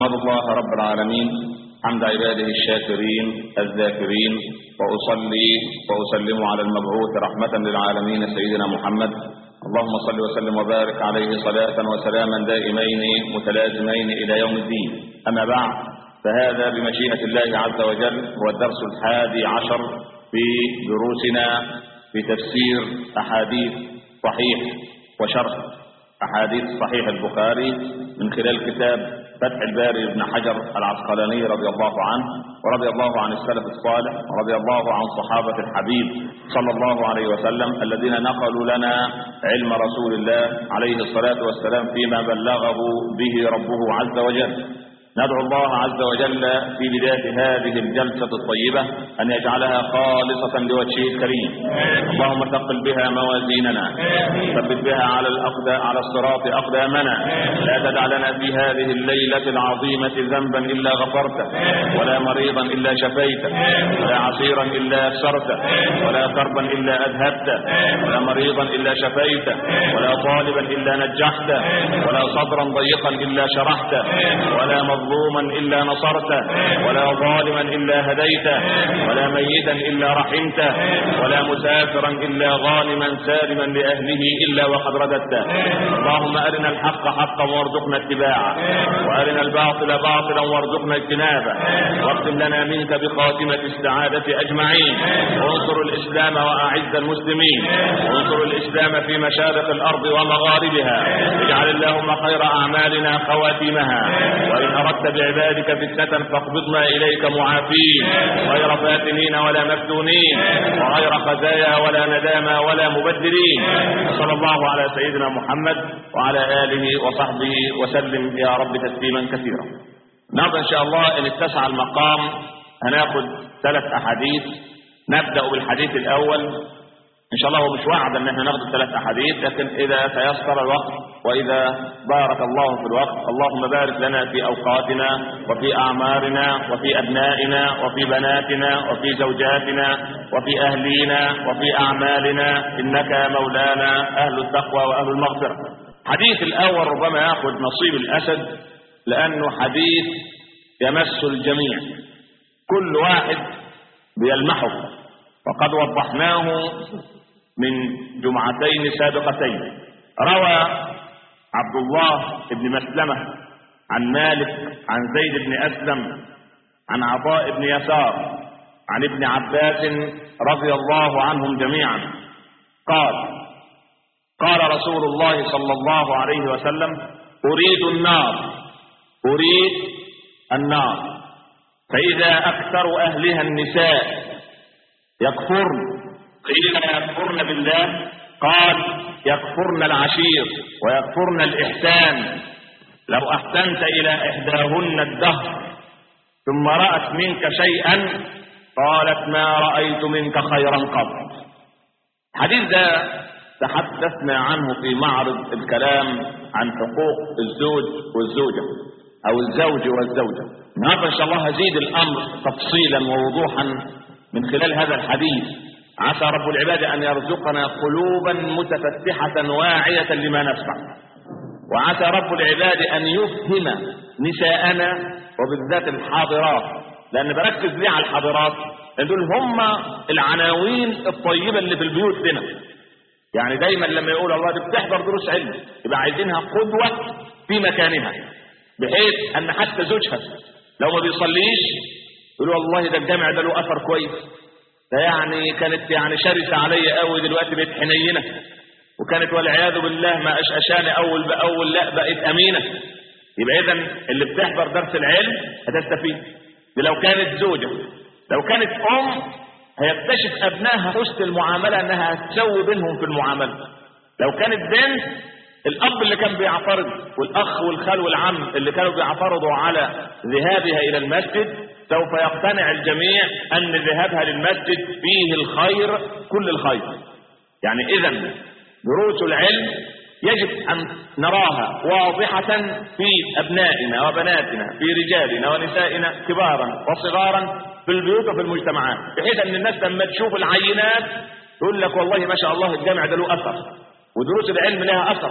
أحمد الله رب العالمين حمد عباده الشاكرين الذاكرين وأصلي وأسلم على المبعوث رحمة للعالمين سيدنا محمد اللهم صل وسلم وبارك عليه صلاة وسلاما دائمين متلازمين إلى يوم الدين أما بعد فهذا بمشيئة الله عز وجل هو الدرس الحادي عشر في دروسنا في تفسير أحاديث صحيح وشرح أحاديث صحيح البخاري من خلال كتاب فتح الباري بن حجر العسقلاني رضي الله عنه ورضي الله عن السلف الصالح ورضي الله عن صحابة الحبيب صلى الله عليه وسلم الذين نقلوا لنا علم رسول الله عليه الصلاة والسلام فيما بلغه به ربه عز وجل ندعو الله عز وجل في بداية هذه الجلسة الطيبة أن يجعلها خالصة لوجهه الكريم اللهم ثقل بها موازيننا ثبت بها على الأقدام على الصراط أقدامنا لا تدع لنا في هذه الليلة العظيمة ذنبا إلا غفرته ولا مريضا إلا شفيته ولا عسيرا إلا يسرته ولا كربا إلا أذهبته ولا مريضا إلا شفيته ولا طالبا إلا نجحته ولا صدرا ضيقا إلا شرحته ولا مظلوما إلا نصرته ولا ظالما إلا هديته ولا ميتا إلا رحمته ولا مسافرا إلا غانما سالما لأهله إلا وقد رددته اللهم أرنا الحق حقا وارزقنا اتباعه وأرنا الباطل باطلا وارزقنا اجتنابه واختم لنا منك بخاتمة السعادة أجمعين وانصر الإسلام وأعز المسلمين وانصر الإسلام في مشارق الأرض ومغاربها اجعل اللهم خير أعمالنا خواتيمها وإن أردت بعبادك فتنة فاقبضنا إليك معافين غير فاتنين ولا مفتونين وغير خزايا ولا ندامى ولا مبدلين صلى الله على سيدنا محمد وعلى آله وصحبه وسلم يا رب تسليما كثيرا النهارده إن شاء الله إن اتسع المقام هناخد ثلاث أحاديث نبدأ بالحديث الأول ان شاء الله هو مش وعد ان احنا ناخد ثلاث احاديث لكن اذا تيسر الوقت واذا بارك الله في الوقت اللهم بارك لنا في اوقاتنا وفي اعمارنا وفي ابنائنا وفي بناتنا وفي زوجاتنا وفي اهلينا وفي اعمالنا انك مولانا اهل التقوى واهل المغفره حديث الاول ربما ياخذ نصيب الاسد لانه حديث يمس الجميع كل واحد بيلمحه وقد وضحناه من جمعتين سابقتين روى عبد الله بن مسلمة عن مالك عن زيد بن أسلم عن عطاء بن يسار عن ابن عباس رضي الله عنهم جميعا قال قال رسول الله صلى الله عليه وسلم أريد النار أريد النار فإذا أكثر أهلها النساء يكفرن قيل يكفرن بالله قال يكفرن العشير ويكفرن الإحسان لو أحسنت إلى إحداهن الدهر ثم رأت منك شيئا قالت ما رأيت منك خيرا قط حديث ده تحدثنا عنه في معرض الكلام عن حقوق الزوج والزوجة أو الزوج والزوجة النهارده إن شاء الله هزيد الأمر تفصيلا ووضوحا من خلال هذا الحديث عسى رب العباد أن يرزقنا قلوبا متفتحة واعية لما نسمع وعسى رب العباد أن يفهم نساءنا وبالذات الحاضرات لأن بركز ليه على الحاضرات لأن دول هم العناوين الطيبة اللي في البيوت هنا يعني دايما لما يقول الله دي بتحضر دروس علم يبقى عايزينها قدوة في مكانها بحيث أن حتى زوجها لو ما بيصليش يقول والله ده الجامع ده له أثر كويس فيعني كانت يعني شرسة عليا قوي دلوقتي بقت حنينة وكانت والعياذ بالله ما أشأشاني أول بأول لا بقت أمينة يبقى إذا اللي بتحضر درس العلم هتستفيد دي لو كانت زوجة لو كانت أم هيكتشف أبنائها حسن المعاملة أنها هتسوي بينهم في المعاملة لو كانت بنت الأب اللي كان بيعترض والأخ والخال والعم اللي كانوا بيعترضوا على ذهابها إلى المسجد سوف يقتنع الجميع أن ذهابها للمسجد فيه الخير كل الخير يعني إذا دروس العلم يجب أن نراها واضحة في أبنائنا وبناتنا في رجالنا ونسائنا كبارا وصغارا في البيوت وفي المجتمعات بحيث أن الناس لما تشوف العينات يقول لك والله ما شاء الله الجامع ده له أثر ودروس العلم لها أثر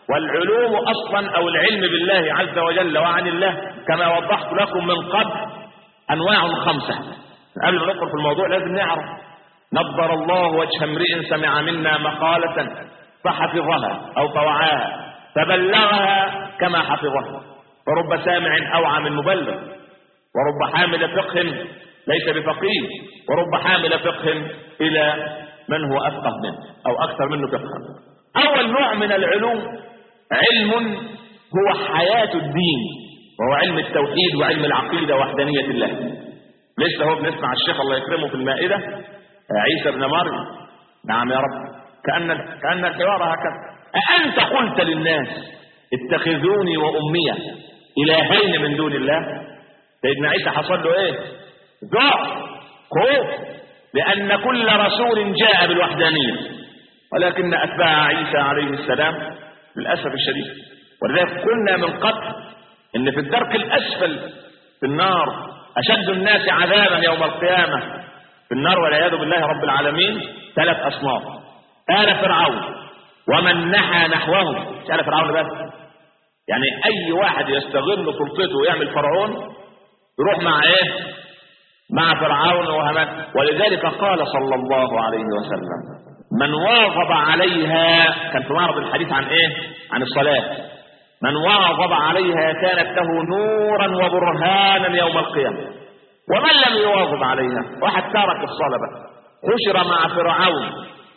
والعلوم اصلا او العلم بالله عز وجل وعن الله كما وضحت لكم من قبل انواع خمسه قبل ما ندخل في الموضوع لازم نعرف نضر الله وجه امرئ سمع منا مقالة فحفظها او فوعاها فبلغها كما حفظها ورب سامع اوعى من مبلغ ورب حامل فقه ليس بفقيه ورب حامل فقه الى من هو افقه منه او اكثر منه فقها اول نوع من العلوم علم هو حياة الدين وهو علم التوحيد وعلم العقيدة وحدانية الله لسه هو بنسمع الشيخ الله يكرمه في المائدة عيسى ابن مريم نعم يا رب كأن كأن الحوار هكذا أأنت قلت للناس اتخذوني وأمي إلهين من دون الله سيدنا عيسى حصل له إيه ضعف خوف لأن كل رسول جاء بالوحدانية ولكن أتباع عيسى عليه السلام للأسف الشديد ولذلك قلنا من قبل إن في الدرك الأسفل في النار أشد الناس عذابا يوم القيامة في النار والعياذ بالله رب العالمين ثلاث أصناف آل فرعون ومن نحى نحوهم مش آل فرعون بس يعني أي واحد يستغل سلطته ويعمل فرعون يروح مع إيه؟ مع فرعون وهمان ولذلك قال صلى الله عليه وسلم من واظب عليها كان في معرض الحديث عن ايه عن الصلاة من واظب عليها كانت له نورا وبرهانا يوم القيامة ومن لم يواظب عليها واحد ترك الصلاة بقى حشر مع فرعون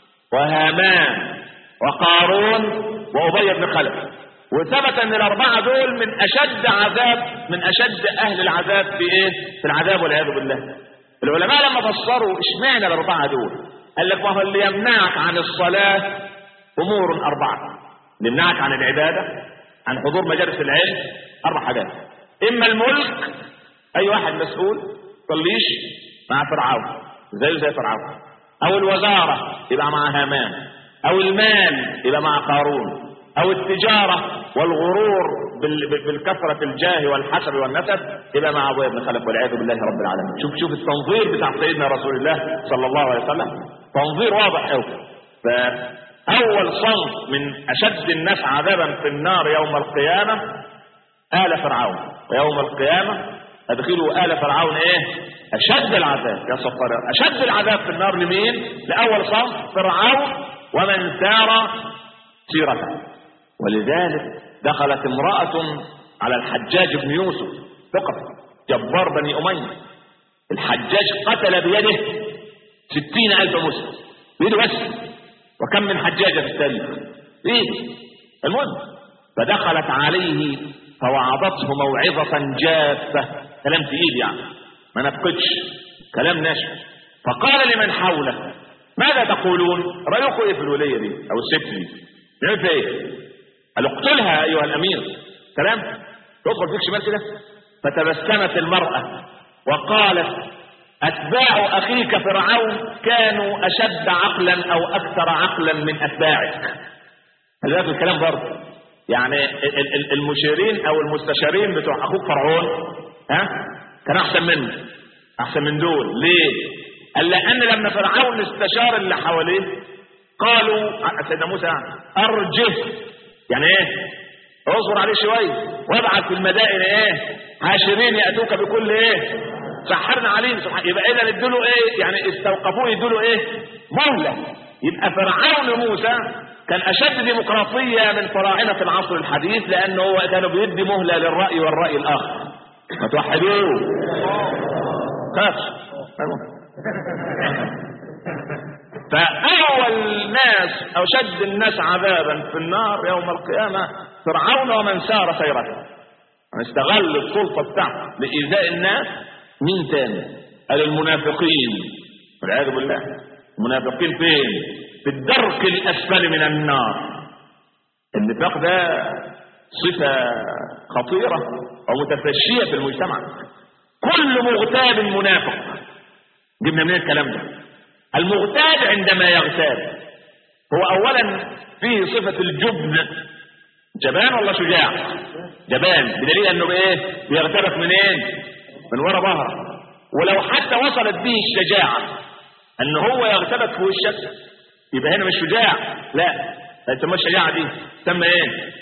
وهامان وقارون وأبي بن خلف وثبت ان الاربعه دول من اشد عذاب من اشد اهل العذاب في ايه في العذاب والعياذ بالله العلماء لما فسروا اشمعنى الاربعه دول قال لك ما هو اللي يمنعك عن الصلاه امور اربعه اللي يمنعك عن العباده عن حضور مجالس العلم اربع حاجات اما الملك اي واحد مسؤول صليش مع فرعون زيه زي فرعون او الوزاره يبقى مع هامان او المال يبقى مع قارون او التجارة والغرور بال- بالكثرة الجاه والحسب والنسب يبقى مع ابويا بن خلف والعياذ بالله رب العالمين شوف شوف التنظير بتاع سيدنا رسول الله صلى الله عليه وسلم تنظير واضح قوي فاول صنف من اشد الناس عذابا في النار يوم القيامة آل فرعون ويوم القيامة ادخلوا آل فرعون ايه اشد العذاب يا سطر اشد العذاب في النار لمين لاول صنف فرعون ومن سار سيرته ولذلك دخلت امرأة على الحجاج بن يوسف ثقف جبار بني أمية الحجاج قتل بيده ستين ألف مسلم بيده بس وكم من حجاجة في التاريخ بيده المهم فدخلت عليه فوعظته موعظة جافة كلام تقيل يعني ما نفقدش كلام ناشف فقال لمن حوله ماذا تقولون رأيكم ايه في الولية دي او الست دي نعمل ايه قال اقتلها ايها الامير كلام تدخل فيك شمال كده فتبسمت المرأة وقالت اتباع اخيك فرعون كانوا اشد عقلا او اكثر عقلا من اتباعك خلي بالك الكلام برضه يعني ال- ال- المشيرين او المستشارين بتوع اخوك فرعون ها كان احسن منه احسن من دول ليه قال لان لما فرعون استشار اللي حواليه قالوا سيدنا موسى يعني ارجه يعني ايه اصبر عليه شويه وابعث في المدائن ايه عاشرين ياتوك بكل ايه سحرنا عليهم سبحان يبقى اذا ادوا له ايه يعني استوقفوه يدوا له ايه مهله يبقى فرعون موسى كان اشد ديمقراطيه من فراعنه العصر الحديث لانه هو كانوا بيدي مهله للراي والراي الاخر ما توحدوه خافش فأول ناس أو شد الناس عذابا في النار يوم القيامة فرعون ومن سار سيرته من استغل السلطة بتاعته لإيذاء الناس مين تاني؟ قال المنافقين والعياذ بالله المنافقين فين؟ في الدرك الأسفل من النار النفاق ده صفة خطيرة ومتفشية في المجتمع كل مغتاب منافق جبنا من الكلام ده المغتاب عندما يغتاب هو اولا فيه صفة الجبن جبان ولا شجاع جبان بدليل انه بايه بيغتابك منين من ورا ظهرك ولو حتى وصلت به الشجاعة ان هو يغتابك في وشك يبقى هنا مش شجاع لا تسمى الشجاعة دي تسمى ايه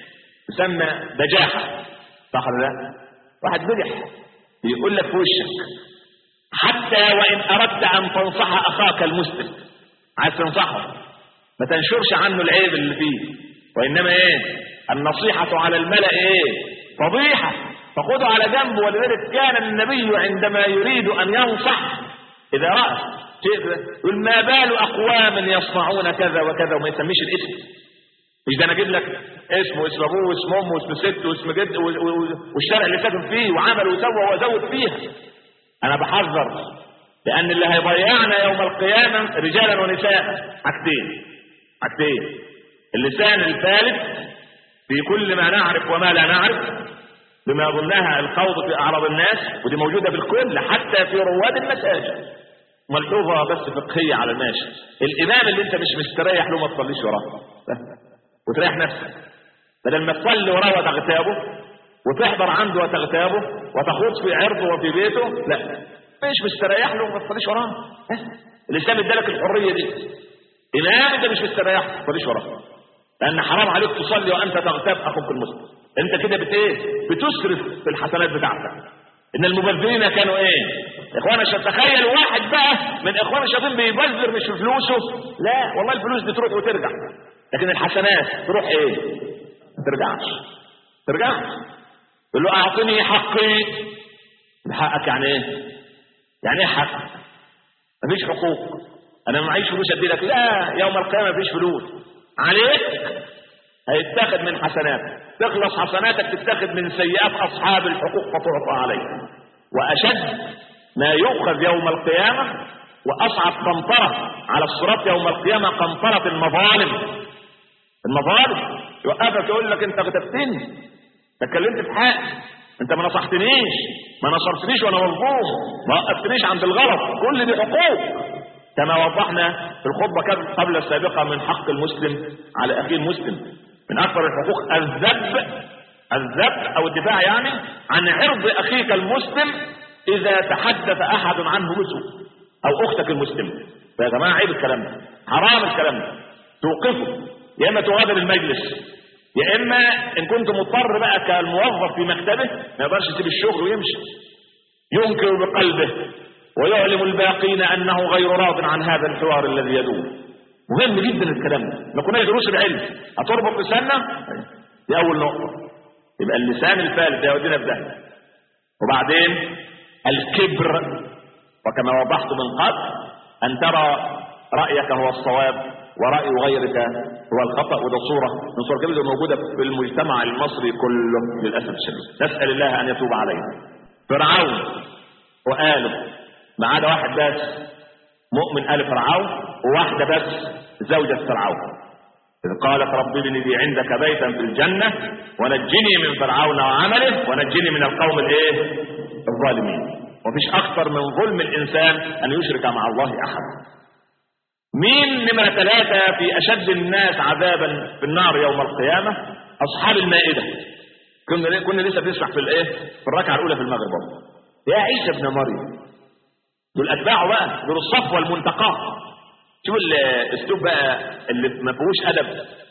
تسمى بجاحة صح ولا لا؟ واحد بجح يقول لك في وشك حتى وإن أردت أن تنصح أخاك المسلم عايز تنصحه ما تنشرش عنه العيب اللي فيه وإنما إيه النصيحة على الملأ إيه فضيحة فخذوا على جنب ولذلك كان النبي عندما يريد أن ينصح إذا رأى شيء يقول ما بال أقوام يصنعون كذا وكذا وما يسميش الاسم مش ده انا اجيب لك اسمه واسم ابوه واسم امه واسم سته واسم جد و- و- والشارع اللي ساكن فيه وعمل وسوى وزود فيها انا بحذر لان اللي هيضيعنا يوم القيامه رجالا ونساء حاجتين حاجتين اللسان الثالث في كل ما نعرف وما لا نعرف بما يظنها الخوض في اعراض الناس ودي موجوده في الكل حتى في رواد المساجد ملحوظه بس فقهيه على الماشي الامام اللي انت مش مستريح له ما تصليش وراه وتريح نفسك بدل ما تصلي وراه وتغتابه وتحضر عنده وتغتابه وتخوض في عرضه وفي بيته لا مش مستريح له ما تصليش وراه ها؟ الاسلام ادالك الحريه دي امام انت مش مستريح ما تصليش وراه لان حرام عليك تصلي وانت تغتاب اخوك المسلم انت كده بت ايه بتسرف في الحسنات بتاعتك ان المبذرين كانوا ايه اخوان الشياطين تخيل واحد بقى من اخوان الشياطين بيبذر مش في فلوسه لا والله الفلوس دي تروح وترجع لكن الحسنات تروح ايه ما ترجعش ترجعش يقول له اعطني حقي حقك يعني ايه يعني ايه حق مفيش حقوق انا ما معيش فلوس ادي لك لا يوم القيامه مفيش فلوس عليك هيتاخد من حسناتك تخلص حسناتك تتاخد من سيئات اصحاب الحقوق فتعطى عليك واشد ما يؤخذ يوم القيامه واصعب قنطره على الصراط يوم القيامه قنطره المظالم المظالم يوقفك يقول لك انت غتبتني انت اتكلمت في حق انت ما نصحتنيش ما نصرتنيش وانا مظلوم ما وقفتنيش عند الغلط كل دي حقوق كما وضحنا في الخطبة كان- قبل السابقة من حق المسلم على أخيه المسلم من أكبر الحقوق الذب الذب أو الدفاع يعني عن عرض أخيك المسلم إذا تحدث أحد عنه بسوء أو أختك المسلمة فيا جماعة عيب الكلام ده حرام الكلام ده توقفه يا إما تغادر المجلس يا إما إن كنت مضطر بقى كالموظف في مكتبه ما يقدرش يسيب الشغل ويمشي ينكر بقلبه ويعلم الباقين انه غير راض عن هذا الحوار الذي يدور مهم جدا الكلام ده ما كناش دروس العلم هتربط لساننا دي اول نقطه يبقى اللسان الفالت ده يودينا في داهيه وبعدين الكبر وكما وضحت من قبل ان ترى رايك هو الصواب وراي غيرك هو الخطا وده صوره من صور كبيره موجوده في المجتمع المصري كله للاسف الشديد نسال الله ان يتوب علينا فرعون وآله ما عدا واحد بس مؤمن آل فرعون وواحدة بس زوجة فرعون إذ قالت رب ابن لي عندك بيتا في الجنة ونجني من فرعون وعمله ونجني من القوم الايه الظالمين ومفيش أكثر من ظلم الإنسان أن يشرك مع الله أحد مين نمرة ثلاثة في أشد الناس عذابا في النار يوم القيامة أصحاب المائدة كنا كنا لسه بنشرح في الايه في الركعة الأولى في المغرب برضه. يا عيسى ابن مريم دول اتباعه بقى دول الصفوه المنتقاه شوف الاسلوب بقى اللي ما فيهوش ادب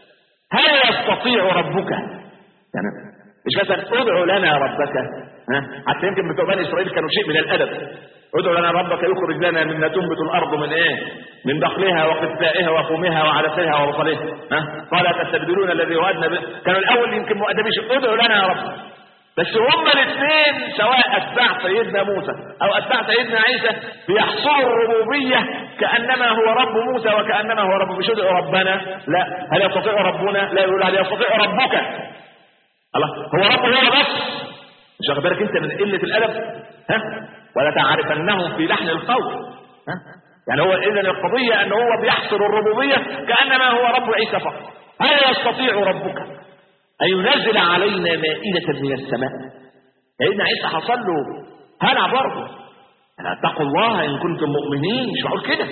هل يستطيع ربك يعني مش مثلا ادعو لنا ربك ها حتى يمكن بتوع بني اسرائيل كانوا شيء من الادب ادعو لنا ربك يخرج لنا مما تنبت الارض من ايه من بقلها وقثائها وفومها وعدسها وبصلها ها قال تستبدلون الذي هو ادنى به. كانوا الاول يمكن مؤدبين شوية. ادعو لنا يا رب بس هما الاثنين سواء اتباع سيدنا موسى او اتباع سيدنا عيسى بيحصروا الربوبيه كانما هو رب موسى وكانما هو رب مش ادعوا ربنا لا هل يستطيع ربنا لا يقول هل يستطيع ربك الله هو رب هو بس مش واخد بالك انت من قله الادب ها ولا تعرفنهم في لحن القول ها يعني هو اذا القضيه ان هو بيحصر الربوبيه كانما هو رب عيسى فقط هل يستطيع ربك أن ينزل علينا مائدة من السماء سيدنا عيسى حصل له هلع برضه أنا اتقوا الله إن كنتم مؤمنين مش معقول كده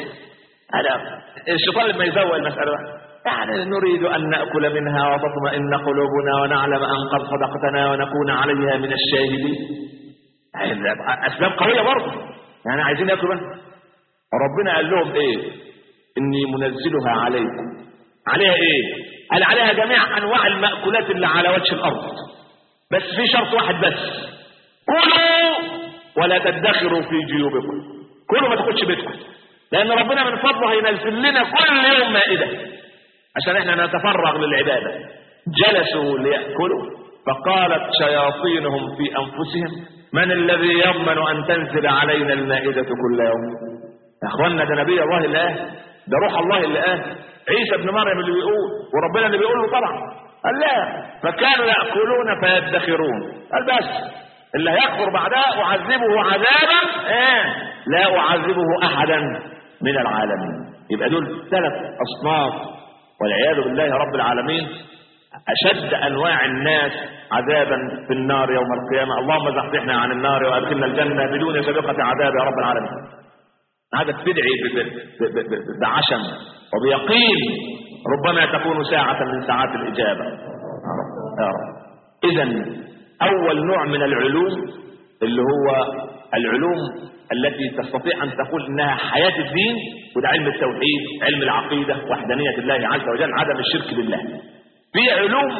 هذا الشيطان لما يزوق المسألة بقى. يعني نريد أن نأكل منها وتطمئن قلوبنا ونعلم أن قد صدقتنا ونكون عليها من الشاهدين يعني أسباب قوية برضه يعني عايزين يأكلوا منها ربنا قال لهم إيه إني منزلها عليكم عليها إيه قال عليها جميع انواع المأكولات اللي على وجه الارض بس في شرط واحد بس كلوا ولا تدخروا في جيوبكم كلوا ما تاخدش بيتكم لان ربنا من فضله هينزل لنا كل يوم مائده عشان احنا نتفرغ للعباده جلسوا ليأكلوا فقالت شياطينهم في انفسهم من الذي يضمن ان تنزل علينا المائده كل يوم يا اخوانا ده نبي الله اللي قال ده روح الله اللي قال عيسى ابن مريم اللي بيقول وربنا اللي بيقول له طبعا قال لا فكانوا ياكلون فيدخرون قال بس اللي هيكفر بعدها اعذبه عذابا ايه لا اعذبه احدا من العالمين يبقى دول ثلاث اصناف والعياذ بالله رب العالمين اشد انواع الناس عذابا في النار يوم القيامه اللهم زحزحنا عن النار وادخلنا الجنه بدون سابقه عذاب يا رب العالمين هذا تدعي ب- ب- ب- ب- بعشم وبيقين ربما تكون ساعة من ساعات الإجابة يا رب يا رب إذا أول نوع من العلوم اللي هو العلوم التي تستطيع أن تقول إنها حياة الدين وده علم التوحيد علم العقيدة وحدانية الله عز وجل عدم الشرك بالله في علوم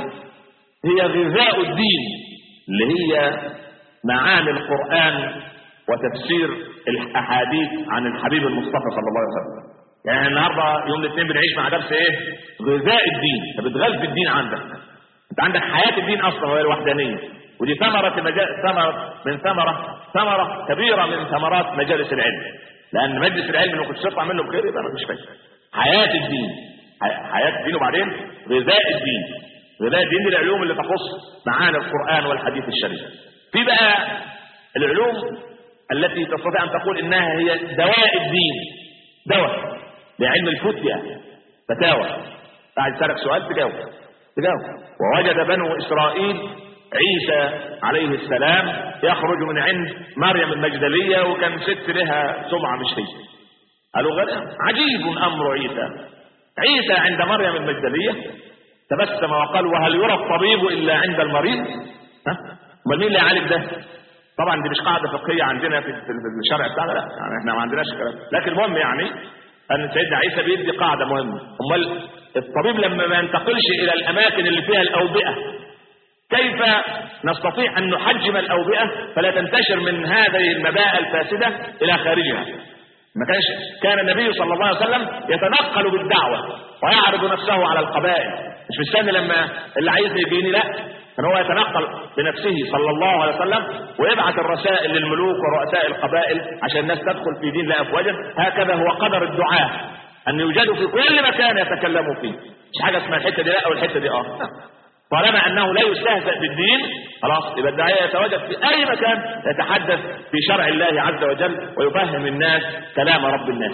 هي غذاء الدين اللي هي معاني القرآن وتفسير الاحاديث عن الحبيب المصطفى صلى الله عليه وسلم يعني النهارده يوم الاثنين بنعيش مع درس ايه غذاء الدين انت بتغذي الدين عندك انت عندك حياه الدين اصلا وهي الوحدانيه ودي ثمره مجال ثمره من ثمره ثمره كبيره من ثمرات مجالس العلم لان مجلس العلم لو كنت تطلع منه بخير يبقى مفيش فايده حياه الدين ح- حياه الدين وبعدين غذاء الدين غذاء الدين دي العلوم اللي تخص معاني القران والحديث الشريف في بقى العلوم التي تستطيع ان تقول انها هي دواء الدين دواء لعلم الفتيا فتاوى بعد يسالك سؤال تجاوب تجاوب ووجد بنو اسرائيل عيسى عليه السلام يخرج من عند مريم المجدليه وكان ست لها سمعه مش هي قالوا غير عجيب امر عيسى عيسى عند مريم المجدليه تبسم وقال وهل يرى الطبيب الا عند المريض ها امال مين اللي يعالج ده طبعا دي مش قاعده فقهيه عندنا في في- في الشرع بتاعنا لا يعني احنا ما عندناش الكلام ده. لكن المهم يعني ان سيدنا عيسى بيدي قاعده مهمه امال الطبيب لما ما ينتقلش الى الاماكن اللي فيها الاوبئه كيف نستطيع ان نحجم الاوبئه فلا تنتشر من هذه المباء الفاسده الى خارجها ما كانش كان النبي صلى الله عليه وسلم يتنقل بالدعوه ويعرض نفسه على القبائل مش مستني لما اللي عايز يجيني لا كان هو يتنقل بنفسه صلى الله عليه وسلم ويبعث الرسائل للملوك ورؤساء القبائل عشان الناس تدخل في دين الله افواجا هكذا هو قدر الدعاة ان يوجدوا في كل مكان يتكلموا فيه مش حاجه اسمها الحته دي لا او الحته دي اه طالما انه لا يستهزأ بالدين خلاص يبقى الداعيه يتواجد في اي مكان يتحدث في شرع الله عز وجل ويفهم الناس كلام رب الناس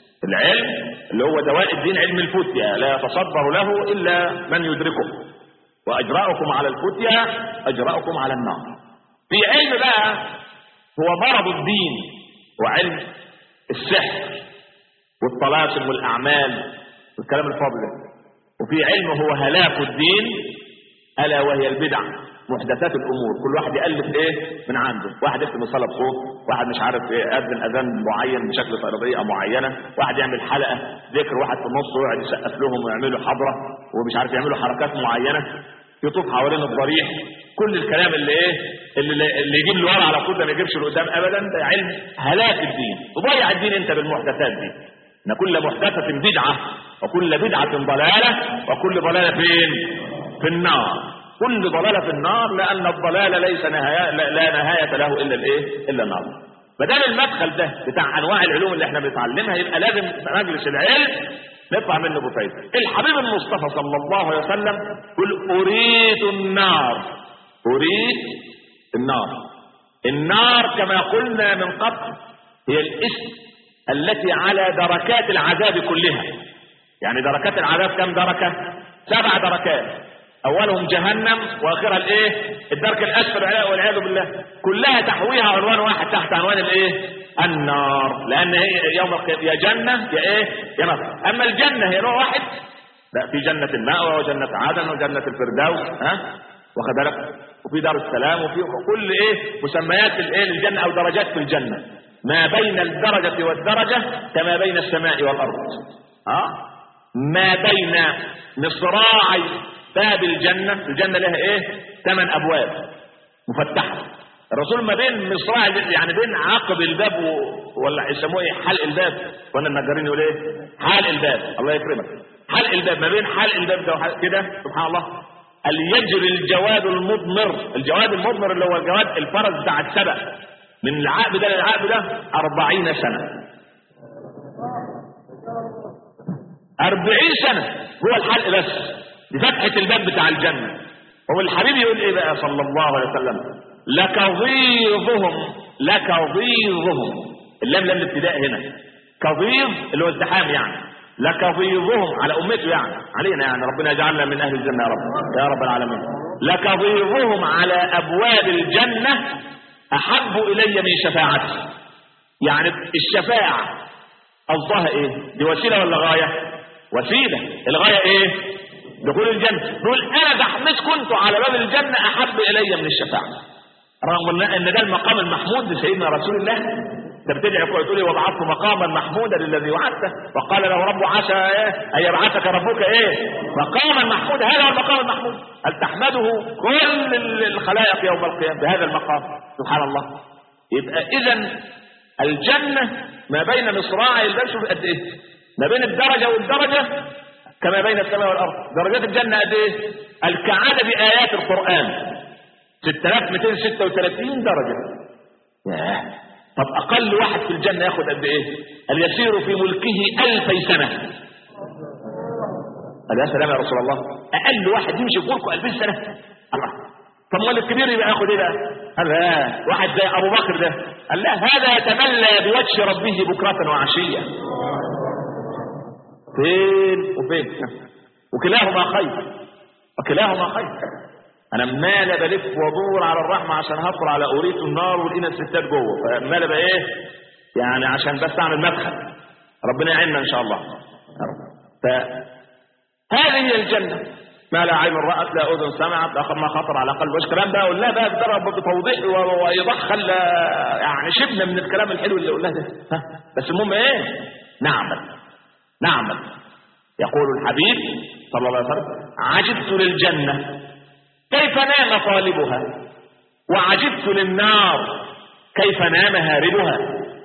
العلم اللي هو دواء الدين علم الفتيا لا يتصدر له الا من يدركه واجراؤكم على الفتيا اجراؤكم على النار في علم بقى هو مرض الدين وعلم السحر والطلاسم والاعمال والكلام الفاضل ده وفي علم هو هلاك الدين الا وهي البدع محدثات الامور كل واحد يالف ايه من عنده واحد يكتب صلاه بصوت واحد مش عارف ايه اذن اذان معين بشكل طريقه معينه واحد يعمل حلقه ذكر واحد في النص ويقعد يسقف لهم ويعملوا حضره ومش عارف يعملوا حركات معينه يطوف حوالين الضريح كل الكلام اللي ايه اللي, اللي يجيب لورا على طول ده ما يجيبش لقدام ابدا ده علم هلاك الدين تضيع الدين انت بالمحدثات دي ان كل محدثه بدعه وكل بدعه ضلاله وكل ضلاله فين في النار كل ضلاله في النار لان الضلال ليس نهايه لا, لا نهايه له الا الايه الا النار ما دام المدخل ده بتاع انواع العلوم اللي احنا بنتعلمها يبقى لازم مجلس العلم نطلع منه بفايده الحبيب المصطفى صلى الله عليه وسلم يقول اريد النار اريد النار النار كما قلنا من قبل هي الاسم التي على دركات العذاب كلها يعني دركات العذاب كم دركة سبع دركات اولهم جهنم واخرها الايه الدرك الاسفل والعياذ بالله كلها تحويها عنوان واحد تحت عنوان الايه النار لان هي يوم القيامه يا جنه يا ايه يا نار اما الجنه هي نوع واحد لا في جنه المأوى وجنه عدن وجنه الفردوس ها واخد بالك وفي دار السلام وفي كل ايه مسميات الايه للجنه او درجات في الجنه ما بين الدرجه والدرجه كما بين السماء والارض ها ما بين مصراعي باب الجنة الجنة لها ايه ثمان ابواب مفتحة الرسول ما بين مصراعي يعني بين عقب الباب و... ولا يسموه ايه حلق الباب ولا النجارين يقول ايه حلق الباب الله يكرمك حلق الباب ما بين حلق الباب ده وحلق كده سبحان الله قال يجري الجواد المضمر الجواد المضمر اللي هو الجواد الفرس بتاع السبع من العقب ده للعقب ده أربعين سنة أربعين سنة هو الحلق بس بفتحة الباب بتاع الجنة هو الحبيب يقول ايه بقى صلى الله عليه وسلم لكظيظهم لكظيظهم اللام لام الابتداء هنا كظيظ اللي هو ازدحام يعني لكظيظهم على امته يعني علينا يعني ربنا يجعلنا من اهل الجنه يا رب يا رب العالمين لكظيظهم على ابواب الجنه احب الي من شفاعتي يعني الشفاعه قصدها ايه دي وسيله ولا غايه وسيله الغايه ايه دخول الجنه يقول انا زحمت كنت على باب الجنه احب الي من الشفاعه رغم ان ده المقام المحمود لسيدنا رسول الله انت بتدعي تقول وبعثت مقاما محمودا للذي وعدته وقال له رب عسى ايه ان يبعثك ربك ايه مقاما محمودا هذا هو المقام المحمود هل تحمده كل الخلائق يوم القيامه بهذا المقام سبحان الله يبقى اذا الجنه ما بين مصراعي الباب شوف قد ايه ما بين الدرجه والدرجه كما بين السماء والارض درجات الجنه قد ايه الكعاده بايات القران 6236 درجه ياه طب اقل واحد في الجنه ياخد قد ايه قال يسير في ملكه الفي سنه قال يا سلام يا رسول الله اقل واحد يمشي في ملكه 2000 سنه الله طب امال الكبير يبقى ياخد ايه بقى قال لا واحد زي ابو بكر ده قال لا هذا يتملى بوجه ربه بكره وعشيه فين وفين وكلاهما خير وكلاهما خير انا مال بلف وادور على الرحمه عشان هدخل على اوريت النار ولقينا الستات جوه فمال بقى ايه يعني عشان بس اعمل مدخل ربنا يعيننا ان شاء الله فهذه هي الجنه ما لا عين رأت لا أذن سمعت لا ما خطر على قلب وش كلام بقى قلنا بقى بضرب بتوضيح وإيضاح خلى يعني شبنا من الكلام الحلو اللي قلناه ده ها بس المهم إيه نعمل نعمل يقول الحبيب صلى الله عليه وسلم عجبت للجنة كيف نام طالبها وعجبت للنار كيف نام هاربها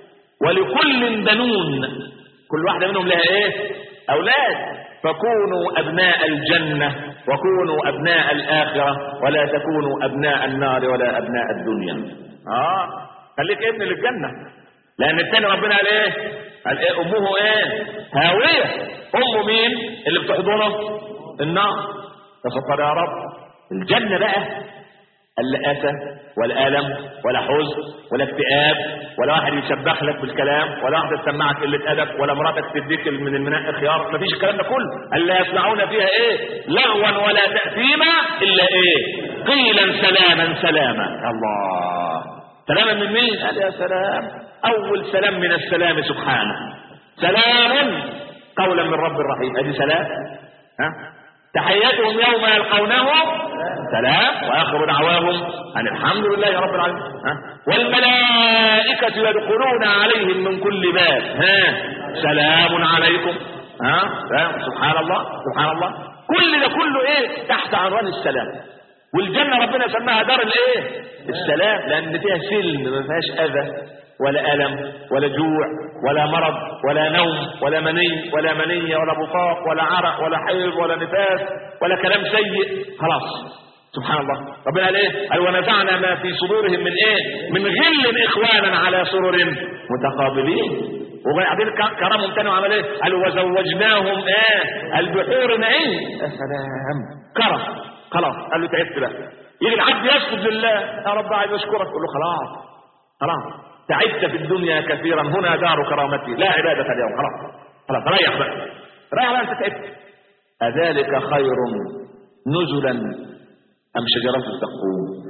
ولكل بنون كل واحدة منهم لها ايه اولاد فكونوا ابناء الجنة وكونوا ابناء الاخرة ولا تكونوا ابناء النار ولا ابناء الدنيا اه خليك ابن للجنة لان التاني ربنا قال ايه قال ايه امه ايه هاوية ام مين اللي بتحضنه النار فسطر يا رب الجنة بقى لا أسى ولا ألم ولا حزن ولا اكتئاب ولا واحد يشبخ لك بالكلام ولا واحدة تسمعك قلة أدب ولا مراتك تديك من المناء خيار مفيش الكلام ده كله ألا يسمعون فيها إيه لغوا ولا تأثيما إلا إيه قيلا سلاما سلاما الله سلاما من مين قال يا سلام أول سلام من السلام سبحانه سلام قولا من رب الرحيم أدي سلام ها تحياتهم يوم يلقونه سلام واخر دعواهم ان الحمد لله رب العالمين ها والملائكه يدخلون عليهم من كل باب ها سلام عليكم ها سبحان الله سبحان الله كل ده كله ايه تحت عنوان السلام والجنه ربنا سماها دار الايه السلام لان فيها سلم ما فيهاش اذى ولا ألم ولا جوع ولا مرض ولا نوم ولا مني ولا منية ولا بطاق ولا عرق ولا حيض ولا نفاس ولا كلام سيء خلاص سبحان الله ربنا قال ايه قال ونزعنا ما في صدورهم من ايه من غل اخوانا على سرر متقابلين وبعدين كرمهم تاني وعمل ايه قال وزوجناهم ايه البحور نعيم يا سلام كرم خلاص قال له تعبت بقى يجي العبد يسجد لله يا رب عايز اشكرك يقول له خلاص خلاص تعبت في الدنيا كثيرا هنا دار كرامتي لا عبادة اليوم خلاص خلاص ريح بقى ريح بقى انت تعبت أذلك خير نزلا أم شجرة الزقوم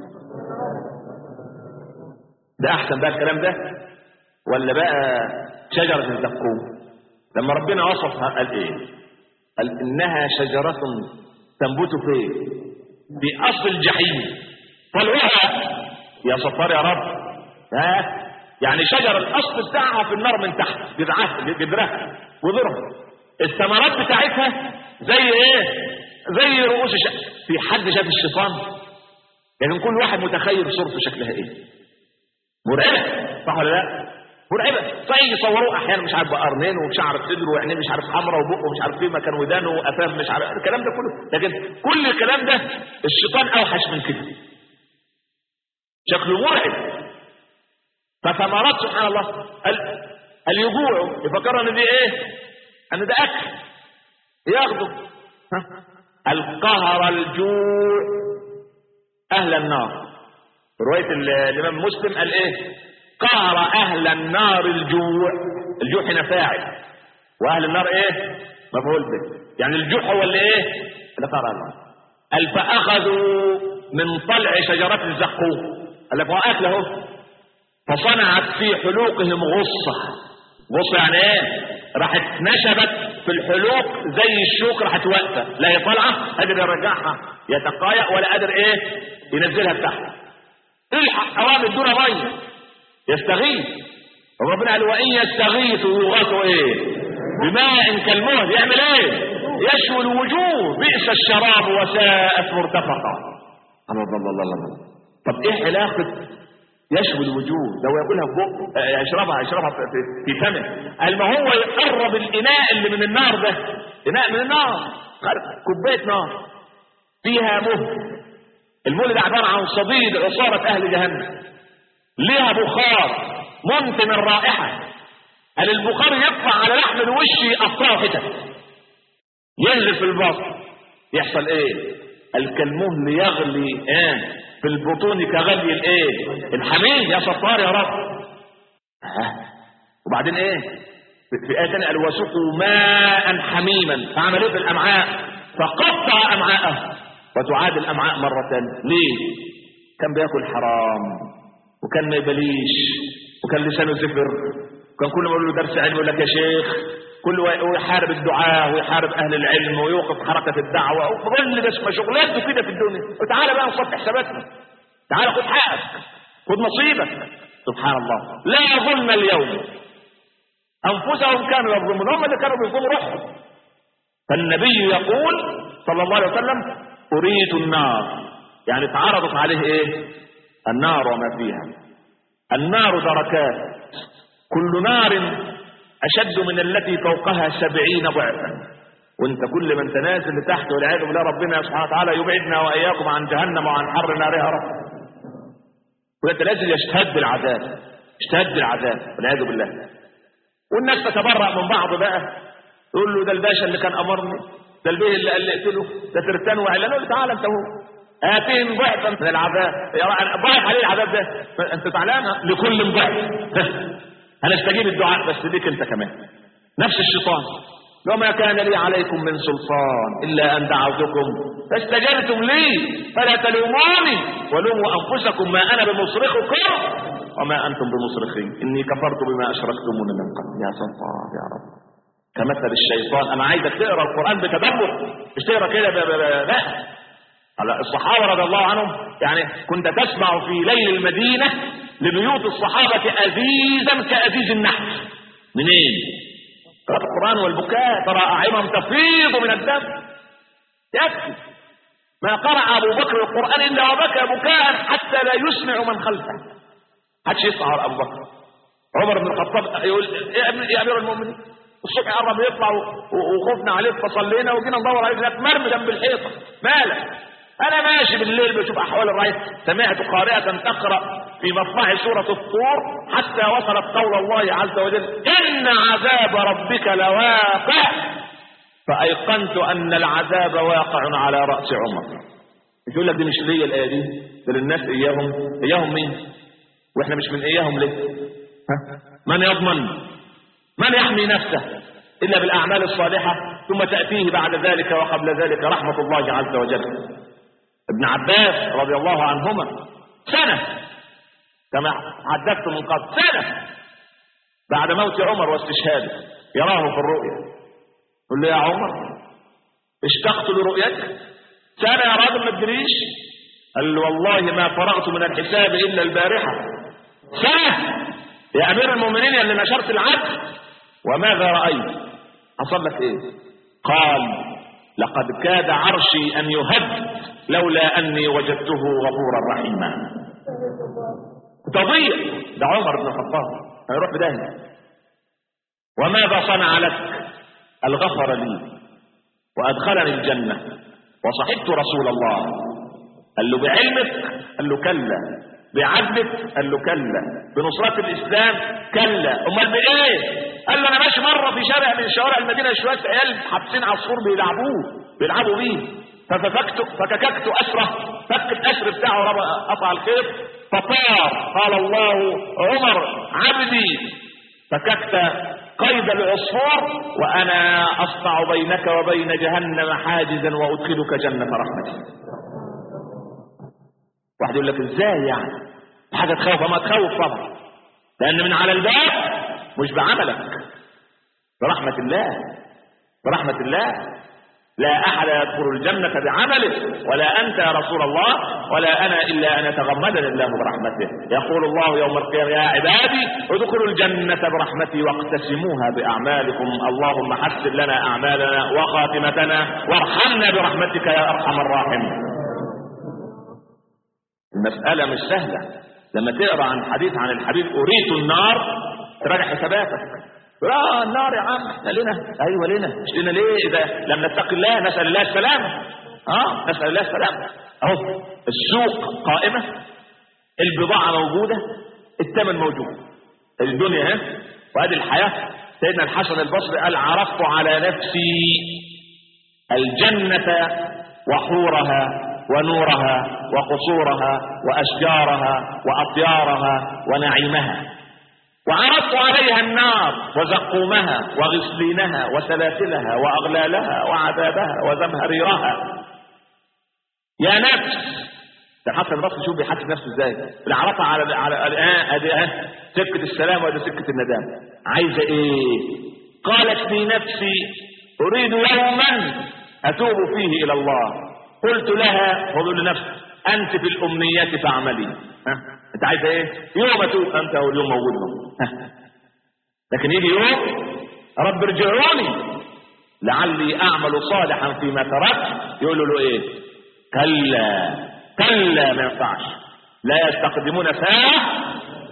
ده أحسن بقى الكلام ده ولا بقى شجرة الزقوم لما ربنا وصفها قال إيه قال إنها شجرة تنبت فين في أصل الجحيم طلعها يا صفار يا رب ها يعني شجر الاصل بتاعها في النار من تحت جذعها جذرها وذرها الثمرات بتاعتها زي ايه زي رؤوس الش... في حد شاف الشيطان يعني كل واحد متخيل صورته شكلها ايه مرعبه صح ولا لا مرعبه صحيح يصوروه احيانا مش عارف بقرنين ومش عارف صدره وعينيه مش عارف حمراء وبقه مش عارف ايه مكان ودانه وقفاه مش عارف الكلام ده كله لكن كل الكلام ده الشيطان اوحش من كده شكله مرعب فثمرات سبحان الله ال... اليجوع يفكروا ان دي ايه ان ده اكل ياخده ها؟ القهر الجوع اهل النار في روايه ال- الامام مسلم قال ايه قهر اهل النار الجوع الجوع هنا فاعل واهل النار ايه مفعول به يعني الجوع هو اللي ايه اللي قهر النار قال فاخذوا من طلع شجره الزقوم قال لك هو اكل اهو فصنعت في حلوقهم غصة غصة يعني ايه راحت نشبت في الحلوق زي الشوك راحت واقفة لا هي طالعة قادر يرجعها يتقايا ولا قادر ايه ينزلها تحت الحق اوامر دون مية يستغيث وربنا قال وان يستغيثوا يغاثوا ايه بماء كالمهل يعمل ايه يشوي الوجوه بئس الشراب وساءت مرتفقا الله الله الله الله الله طب ايه علاقة يشوي الوجوه لو ياكلها في بق آه، يشربها يشربها في, في, في فمه قال ما هو يقرب الاناء اللي من النار ده اناء من النار خرق كوبايه نار فيها مهل المهل ده عباره عن صديد عصاره اهل جهنم ليها بخار منتن الرائحه قال البخار يطلع على لحم الوش يقطعه حتت ينزل في البطن يحصل ايه قال كالمهل يغلي آه في البطون كغلي الايه الحميد يا ستار يا رب ها وبعدين ايه في- في آية تانية قال وسقوا ماء حميما فعمل ايه في الامعاء فقطع امعاءه وتعاد الامعاء مرة تانية ليه كان بياكل حرام وكان ما يبليش وكان لسانه زفر وكان كل ما يقول له درس علم يقول لك يا شيخ كل وا- ويحارب الدعاء ويحارب اهل العلم ويوقف حركة الدعوة وكل ده اسمه شغلانته كده في الدنيا وتعالى بقى نصفح حساباتنا تعالى خد حقك خد نصيبك سبحان الله لا يظلم اليوم انفسهم كانوا يظلمون هم اللي كانوا بيظلموا روحهم فالنبي يقول صلى الله عليه وسلم اريد النار يعني اتعرضت عليه ايه النار وما فيها النار دركات كل نار اشد من التي فوقها سبعين ضعفا وانت كل ما انت نازل لتحت والعياذ بالله ربنا سبحانه وتعالى يبعدنا واياكم عن جهنم وعن حر نارها رب وانت لازم يشتد العذاب يشتد العذاب والعياذ بالله والناس تتبرأ من بعض بقى يقول له ده الباشا اللي كان امرني ده البيه اللي قلقت له ده ترتان وعلا له تعالى انت هو آتهم ضعفا من العذاب يعني ضعف عليه العذاب ده انت تعلم لكل ضعف هنستجيب الدعاء بس ليك انت كمان نفس الشيطان وما كان لي عليكم من سلطان إلا أن دعوتكم فاستجبتم لي فلا تلوموني ولوموا أنفسكم ما أنا بمصرخكم وما أنتم بمصرخي إني كفرت بما أشركتمون من قبل يا سلطان يا رب كمثل الشيطان أنا عايزك تقرأ القرآن بتدبر مش تقرأ كده ب- ب- ب- لا على الصحابة رضي الله عنهم يعني كنت تسمع في ليل المدينة لبيوت الصحابة أزيزا كأزيز النحل منين؟ قراءة القرآن والبكاء ترى أعينهم تفيض من الدم يكفي ما قرأ أبو بكر القرآن إلا وبكى بكاء حتى لا يسمع من خلفه حدش يسمع أبو بكر عمر بن الخطاب يقول يا أمير- يا أمير المؤمنين الصبح قرب يطلع و- و- وخفنا عليه فصلينا وجينا ندور عليه لقيت مرمي جنب الحيطه مالك انا ماشي بالليل بشوف احوال الرئيس سمعت قارئه تقرا في مطلع سوره الطور حتى وصلت قول الله عز وجل ان عذاب ربك لواقع فايقنت ان العذاب واقع على راس عمر يقول لك دي مش ليا الايه دي ده للناس اياهم اياهم مين واحنا مش من اياهم ليه ها؟ من يضمن من يحمي نفسه إلا بالأعمال الصالحة ثم تأتيه بعد ذلك وقبل ذلك رحمة الله عز وجل ابن عباس رضي الله عنهما سنة كما حدثت من قبل سنة بعد موت عمر واستشهاده يراه في الرؤيا يقول له يا عمر اشتقت لرؤيتك سنة يا راجل ما تدريش قال له والله ما فرغت من الحساب إلا البارحة سنة يا أمير المؤمنين يا اللي نشرت العدل وماذا رأيت حصل لك ايه قال لقد كاد عرشي ان يهد لولا اني وجدته غفورا رحيما تضيع ده عمر بن الخطاب هيروح بداهيه وماذا صنع لك الغفر لي وادخلني الجنه وصحبت رسول الله قال له بعلمك قال له كلا بعدلك قال له كلا بنصرة الإسلام كلا أمال بإيه قال له أنا ماشي مرة في شارع من شوارع المدينة شوية عيال حابسين عصفور بيلعبوه بيلعبوا بيه ففككت فكككت أسره فك الأسر بتاعه رب- قطع الخيط فطار قال الله عمر عبدي فككت قيد العصفور وأنا أصنع بينك وبين جهنم حاجزا وأدخلك جنة رحمتي واحد يقول لك ازاي يعني حاجه تخوف ما تخوف طبعا لان من على الباب مش بعملك برحمه الله برحمه الله لا احد يدخل الجنه بعمله ولا انت يا رسول الله ولا انا الا ان يتغمدني الله برحمته يقول الله يوم القيامه يا عبادي ادخلوا الجنه برحمتي واقتسموها باعمالكم اللهم حسن لنا اعمالنا وخاتمتنا وارحمنا برحمتك يا ارحم الراحمين المسألة مش سهلة لما تقرا عن حديث عن الحبيب أريت النار تراجع حساباتك لا النار يا عم احنا لنا ايوه لنا مش لنا ليه اذا لم نتقي الله نسال الله السلامه اه نسال الله السلامه اهو السوق قائمه البضاعه موجوده الثمن موجود الدنيا ها وادي الحياه سيدنا الحسن البصري قال عرفت على نفسي الجنه وحورها ونورها وقصورها واشجارها واطيارها ونعيمها وعرضت عليها النار وزقومها وغسلينها وسلاسلها واغلالها وعذابها وزمهريرها يا نفس ده حسن البصري شوف بيحاسب نفسه ازاي اللي عرفها على على اه ادي اه سكه السلام وادي سكه الندام عايزه ايه قالت لي نفسي اريد يوما اتوب فيه الى الله قلت لها وقل لنفسي انت في الامنيات فاعملي ها انت عايزه ايه يوم اتوب انت واليوم موجود اهو. ها. لكن يجي يوم رب ارجعوني لعلي اعمل صالحا فيما تركت يقولوا له ايه كلا كلا ما ينفعش لا يستقدمون ساعه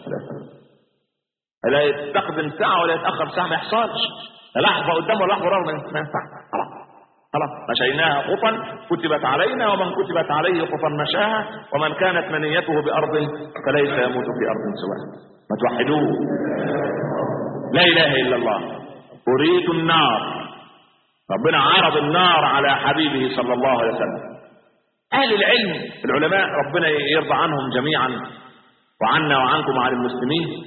لا يستقدم ساعه ولا يتاخر ساعه ما يحصلش لحظه قدام ولا لحظه ورا ما ما ينفعش خلاص خلاص مشيناها خطا كتبت علينا ومن كتبت عليه خطا مشاها ومن كانت منيته بأرض فليس يموت في أرض سواها ما توحدوه لا إله إلا الله أريد النار ربنا عرض النار على حبيبه صلى الله عليه وسلم أهل العلم العلماء ربنا يرضى عنهم جميعا وعنا وعنكم وعن المسلمين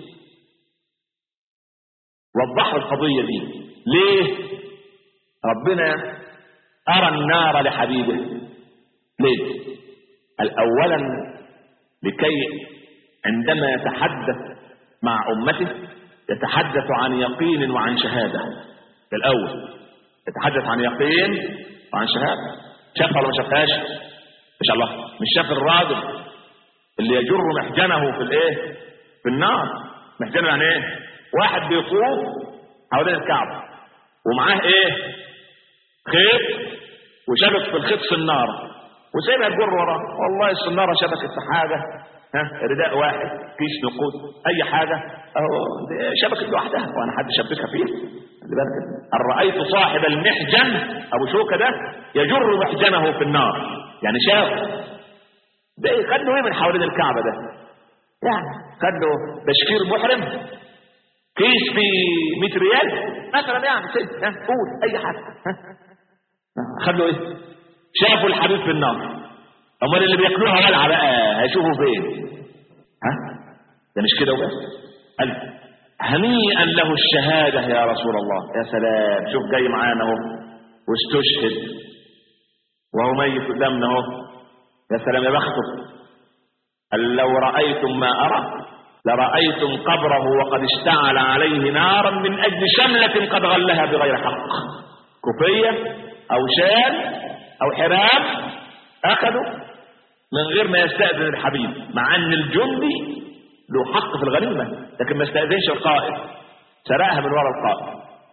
وضحوا القضية دي ليه ربنا أرى النار لحبيبه ليه الأولا لكي عندما يتحدث مع أمته يتحدث عن يقين وعن شهادة الأول يتحدث عن يقين وعن شهادة شاف ولا ما شافهاش إن شاء الله مش شاف الراجل اللي يجر محجنه في الايه في النار محجنه يعني ايه واحد بيطوف حوالين الكعبة ومعاه ايه خيط وشبك في الخيط سنارة وسيبها تجر وراه والله السنارة شبكت في حاجة ها رداء واحد كيس نقود اي حاجة اهو دي شبكت لوحدها وانا حد شبكها فيه خلي بالك ان رايت صاحب المحجن ابو شوكة ده يجر محجنه في النار يعني شاف ده ايه خد له ايه من حوالين الكعبة ده يعني خد له بشكير محرم كيس ب 100 ريال مثلا يعني سيد ها قول اي حاجه ها خد له ايه شافوا الحبيب في النار امال اللي بياكلوها ولعه بقى هيشوفوا فين ها ده مش كده وبس قال هنيئا له الشهاده يا رسول الله يا سلام شوف جاي معانا اهو واستشهد وهو ميت قدامنا اهو يا سلام يا بخته قال لو رايتم ما ارى لرأيتم قبره وقد اشتعل عليه نارا من أجل شملة قد غلها بغير حق كوفية أو شال أو حرام أخذوا من غير ما يستأذن الحبيب مع أن الجندي له حق في الغنيمة لكن ما استأذنش القائد سرقها من وراء القائد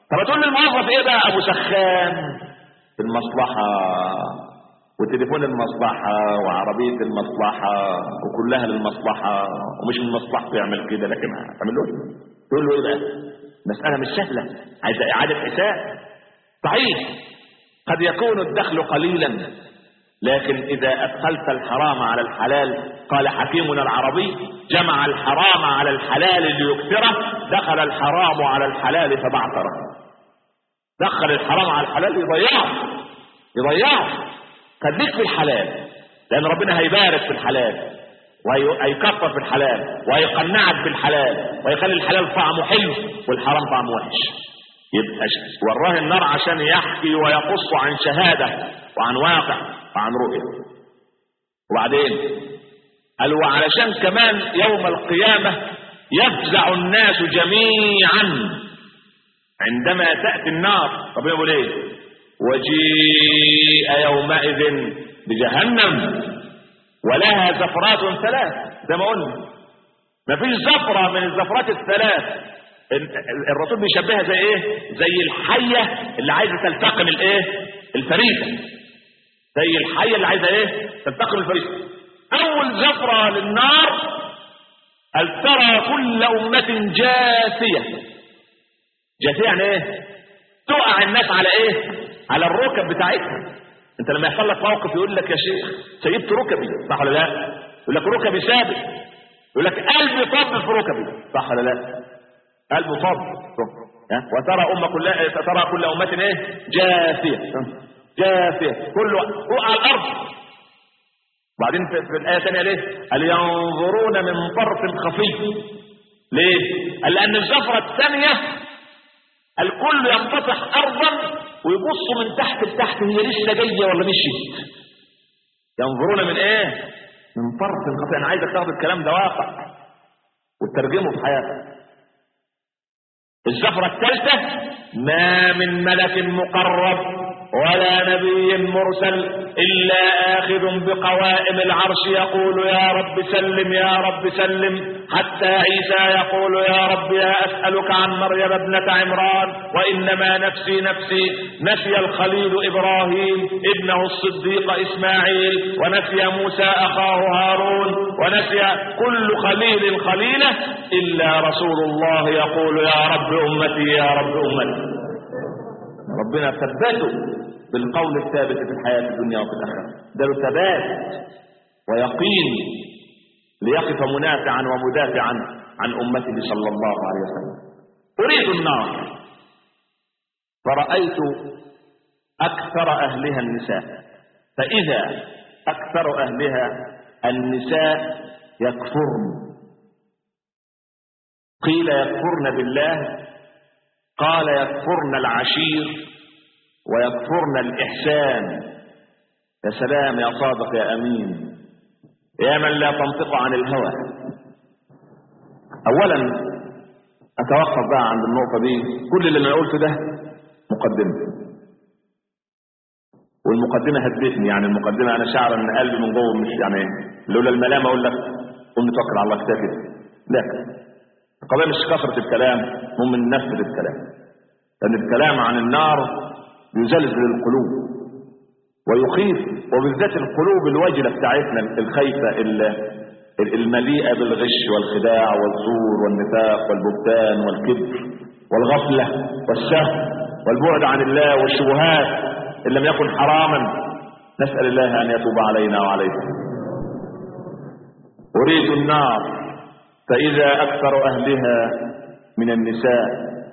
طب تقول للموظف ايه بقى ابو سخان في المصلحة وتليفون المصلحة وعربية المصلحة وكلها للمصلحة ومش من مصلحته يعمل كده لكن هتعمل له ايه؟ تقول له ايه بقى؟ مسألة مش سهلة عايزة إعادة حساب صحيح قد يكون الدخل قليلا لكن إذا أدخلت الحرام على الحلال قال حكيمنا العربي جمع الحرام على الحلال ليكثره دخل الحرام على الحلال فبعثره دخل الحرام على الحلال يضيعه يضيعه خليك في الحلال لأن ربنا هيبارك في الحلال وهيكفر في الحلال وهيقنعك بالحلال ويخلي الحلال طعمه حلو والحرام طعمه وحش يبقى وراه النار عشان يحكي ويقص عن شهادة وعن واقع وعن رؤية وبعدين قال وعلشان كمان يوم القيامة يفزع الناس جميعا عندما تأتي النار طب يقول ايه وجيء يومئذ بجهنم ولها زفرات ثلاث زي ما قلنا مفيش زفرة من الزفرات الثلاث الرسول بيشبهها زي ايه زي الحية اللي عايزة تلتقم الايه الفريسة زي الحية اللي عايزة ايه تلتقم الفريسة اول زفرة للنار هل ترى كل امة جاثية جاثية يعني ايه تقع الناس على ايه على الركب بتاعتها انت لما يحصل لك موقف يقول لك يا شيخ سيبت ركبي صح ولا لا يقول لك ركبي ثابت يقول لك قلبي طب في ركبي صح ولا لا قلبه طب وترى أمة كلها ترى كل أمة إيه جاثية جاثية كل فوق على الأرض بعدين في, في الآية الثانية ليه هل ينظرون من طرف خفي ليه قال لأن الزفرة الثانية الكل ينفتح أرضا ويبص من تحت لتحت هي لسه جاية ولا مشيت ينظرون من ايه من طرف خفي انا عايزك تاخد الكلام ده واقع وتترجمه في حياتك الزفرة الثالثة ما من ملك مقرب ولا نبي مرسل إلا آخذ بقوائم العرش يقول يا رب سلم يا رب سلم حتى عيسى يقول يا رب يا أسألك عن مريم ابنة عمران وإنما نفسي نفسي نسي الخليل إبراهيم ابنه الصديق إسماعيل ونسي موسى أخاه هارون ونسي كل خليل خليله إلا رسول الله يقول يا رب أمتي يا رب أمتي ربنا ثبته بالقول الثابت في الحياة الدنيا وفي الآخرة ده له ثبات ويقين ليقف منافعا ومدافعا عن أمته صلى الله عليه وسلم أريد النار فرأيت أكثر أهلها النساء فإذا أكثر أهلها النساء يكفرن قيل يكفرن بالله قال يكفرن العشير ويكفرن الإحسان يا سلام يا صادق يا أمين يا من لا تنطق عن الهوى أولا أتوقف بقى عند النقطة دي كل اللي أنا قلته ده مقدمة والمقدمة هدتني يعني المقدمة أنا شعر إن قلبي من جوه مش يعني لولا الملامة أقول لك قوم نتوكل على الله كتاب لا القضية مش كثرة الكلام هم من نفذ الكلام لأن الكلام عن النار يزلزل القلوب ويخيف وبالذات القلوب الوجلة بتاعتنا الخايفة المليئة بالغش والخداع والزور والنفاق والبهتان والكبر والغفلة والسهو والبعد عن الله والشبهات إن لم يكن حراما نسأل الله أن يتوب علينا وعليكم أريد النار فإذا أكثر أهلها من النساء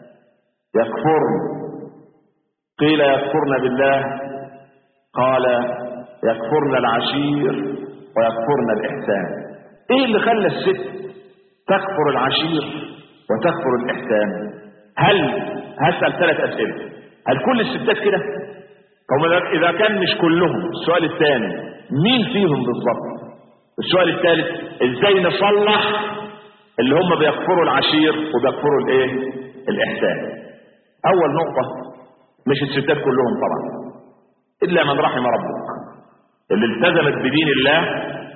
يكفرن قيل يكفرن بالله قال يكفرن العشير ويكفرن الإحسان إيه اللي خلى الست تكفر العشير وتكفر الإحسان هل هسأل ثلاث أسئلة هل كل الستات كده طب إذا كان مش كلهم السؤال الثاني مين فيهم بالضبط السؤال الثالث ازاي نصلح اللي هم بيكفروا العشير وبيكفروا الايه الاحسان اول نقطة مش الستات كلهم طبعا الا من رحم ربك اللي التزمت بدين الله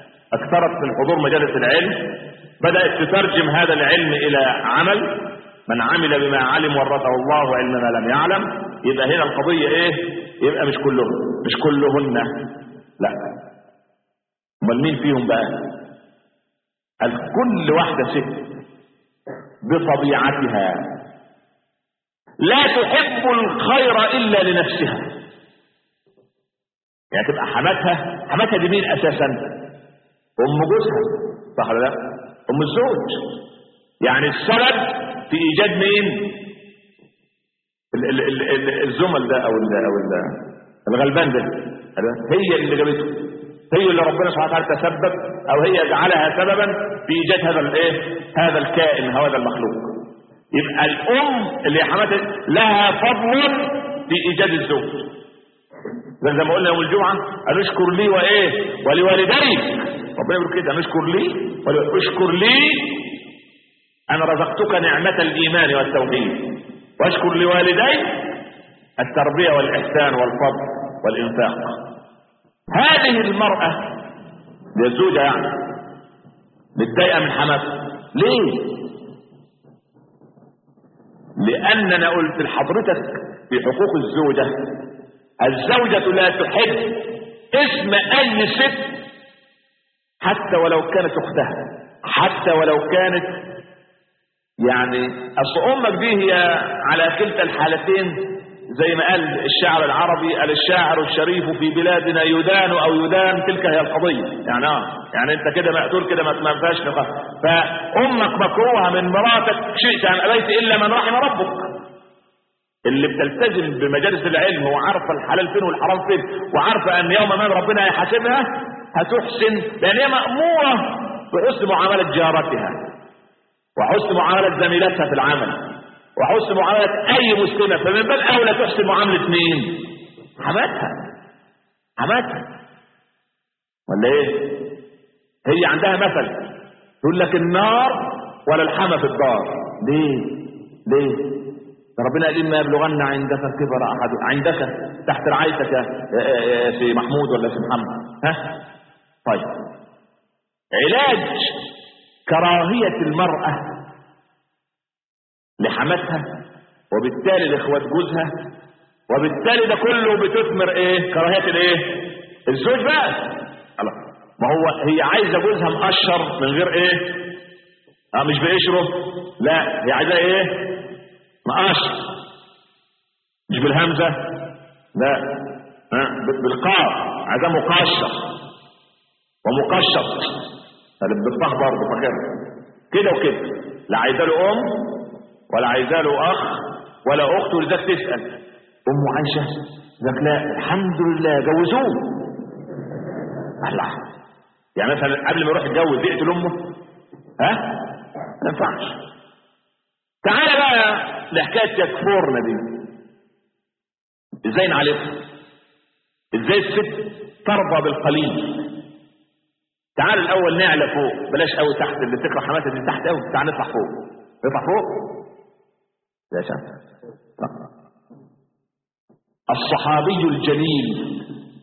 اكثرت من حضور مجالس العلم بدأت تترجم هذا العلم الى عمل من عمل بما علم ورثه الله علم ما لم يعلم يبقى هنا القضية ايه يبقى مش كلهم مش كلهن لا امال مين فيهم بقى قال كل واحدة ست بطبيعتها لا تحب الخير إلا لنفسها يعني تبقى حماتها حماتها دي مين أساسا أم جوزها صح ولا لا أم الزوج يعني السبب في إيجاد مين ال- ال- ال- ال- الزمل ده أو ال أو ال الغلبان ده هي اللي جابته هي اللي ربنا سبحانه وتعالى تسبب او هي جعلها سببا في ايجاد هذا الايه هذا الكائن هذا المخلوق يبقى الام اللي هي حماتها لها فضل في ايجاد الزوج زي زي ما قلنا يوم الجمعه ان اشكر لي وايه ولوالديك ربنا يقول كده ان اشكر لي ولو- اشكر لي انا رزقتك نعمه الايمان والتوحيد واشكر لوالديك التربيه والاحسان والفضل والانفاق هذه المرأة دي الزوجة يعني متضايقة من حماتها ليه؟ لأن أنا قلت لحضرتك في حقوق الزوجة الزوجة لا تحب اسم أي ست حتى ولو كانت أختها حتى ولو كانت يعني أصل أمك دي هي على كلتا الحالتين زي ما قال الشاعر العربي قال الشاعر الشريف في بلادنا يدان او يدان تلك هي القضيه يعني اه يعني انت كده مقتول كده ما ما فيهاش نقاش فامك مكروهه من مراتك شئت ام ابيت الا من رحم ربك اللي بتلتزم بمجالس العلم وعارفه الحلال فين والحرام فين وعارفه ان يوم ما ربنا هيحاسبها هتحسن لان هي ماموره بحسن معامله جارتها وحسن معامله زميلتها في العمل وحسن معاملة أي مسلمة فمن باب أولى تحسن معاملة مين؟ حماتها حماتها ولا إيه؟ هي عندها مثل تقول لك النار ولا الحما في الدار ليه؟ ليه؟ ده ربنا قال إما يبلغن عندك الكبر أحد عندك تحت رعايتك يا يا- يا سي محمود ولا سي محمد ها؟ طيب علاج كراهية المرأة لحماتها وبالتالي لاخوات جوزها وبالتالي ده كله بتثمر ايه كراهيه الايه الزوج بقى الله ما هو هي عايزه جوزها مقشر من غير ايه اه مش بقشره لا هي عايزاه ايه مقشر مش بالهمزه لا ها ب- بالقاف عايزاه مقشر ومقشر طالب بالطه برضه فاكر كده وكده لا عايزه له ام ولا عايزه له اخ ولا اخت ولذلك تسال ام عائشه ذاك لا الحمد لله جوزوه الله يعني مثلا قبل ما يروح يتجوز يقتل امه ها ما ينفعش تعالى بقى لحكايه يكفرنا دي ازاي نعالجها ازاي الست ترضى بالقليل تعال الاول نعلى فوق بلاش قوي تحت اللي تكره حماتها دي تحت قوي تعال نطلع فوق نطلع فوق يا شام الصحابي الجليل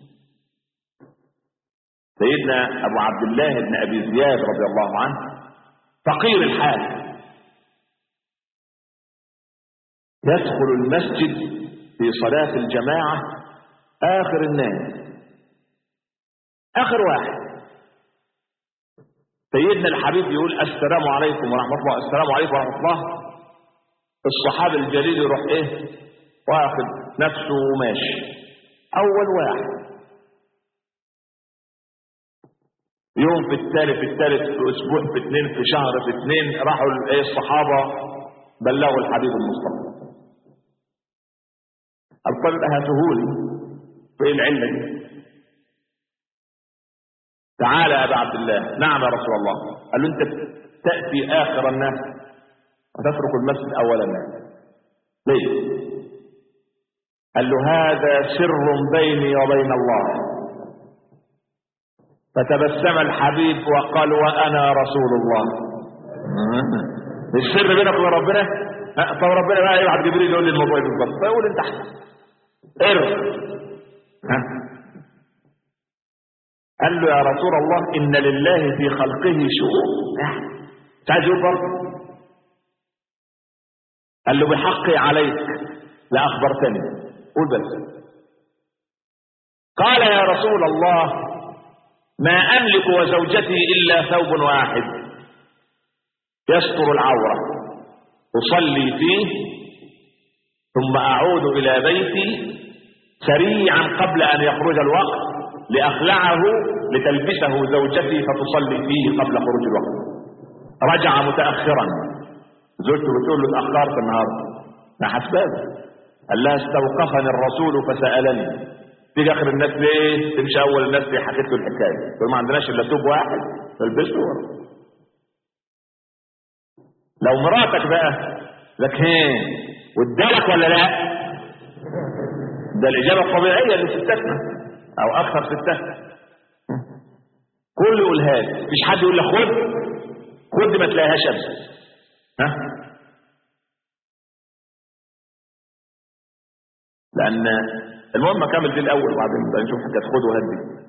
سيدنا ابو عبد الله بن ابي زياد رضي الله عنه فقير الحال يدخل المسجد في صلاة الجماعة آخر الناس آخر واحد سيدنا الحبيب يقول السلام عليكم ورحمة الله السلام عليكم ورحمة الله الصحابي الجليل يروح ايه واخد نفسه وماشي اول واحد يوم في الثالث في الثالث في اسبوع في اثنين في شهر في اثنين راحوا ال- ايه الصحابه بلغوا الحبيب المصطفى الطالب هاتهولي في إيه العله دي تعالى يا ابا عبد الله نعم يا رسول الله قال له انت تاتي اخر الناس وتترك المسجد اول الناس ليه قال له هذا سر بيني وبين الله فتبسم الحبيب وقال وانا رسول الله السر بينك وبين ربنا ها، طب ربنا بقى يبعت جبريل يقول لي الموضوع بالظبط فيقول انت احسن ارض ها قال له يا رسول الله ان لله في خلقه شؤون مش عايز يقول برضه قال له بحقي عليك لأخبرتني قول بس قال يا رسول الله ما أملك وزوجتي إلا ثوب واحد يستر العورة أصلي فيه ثم أعود إلى بيتي سريعا قبل أن يخرج الوقت لأخلعه لتلبسه زوجتي فتصلي فيه قبل خروج الوقت رجع متأخرا زوجته بتقول له اتأخرت النهارده ما حسبان قال لها استوقفني الرسول فسألني تيجي اخر الناس ليه تمشي اول الناس ليه حكيت له الحكايه تقول ما عندناش الا توب واحد تلبسه ورا لو مراتك بقى لك هين وادالك ولا لا ده الاجابه الطبيعيه لستاتنا او اكثر ستات كل يقولها لي مفيش حد يقول لك خد خد ما تلاقيهاش ابدا ها لان المهم اكمل دي الاول وبعدين بقى نشوف حكايه خد وهدي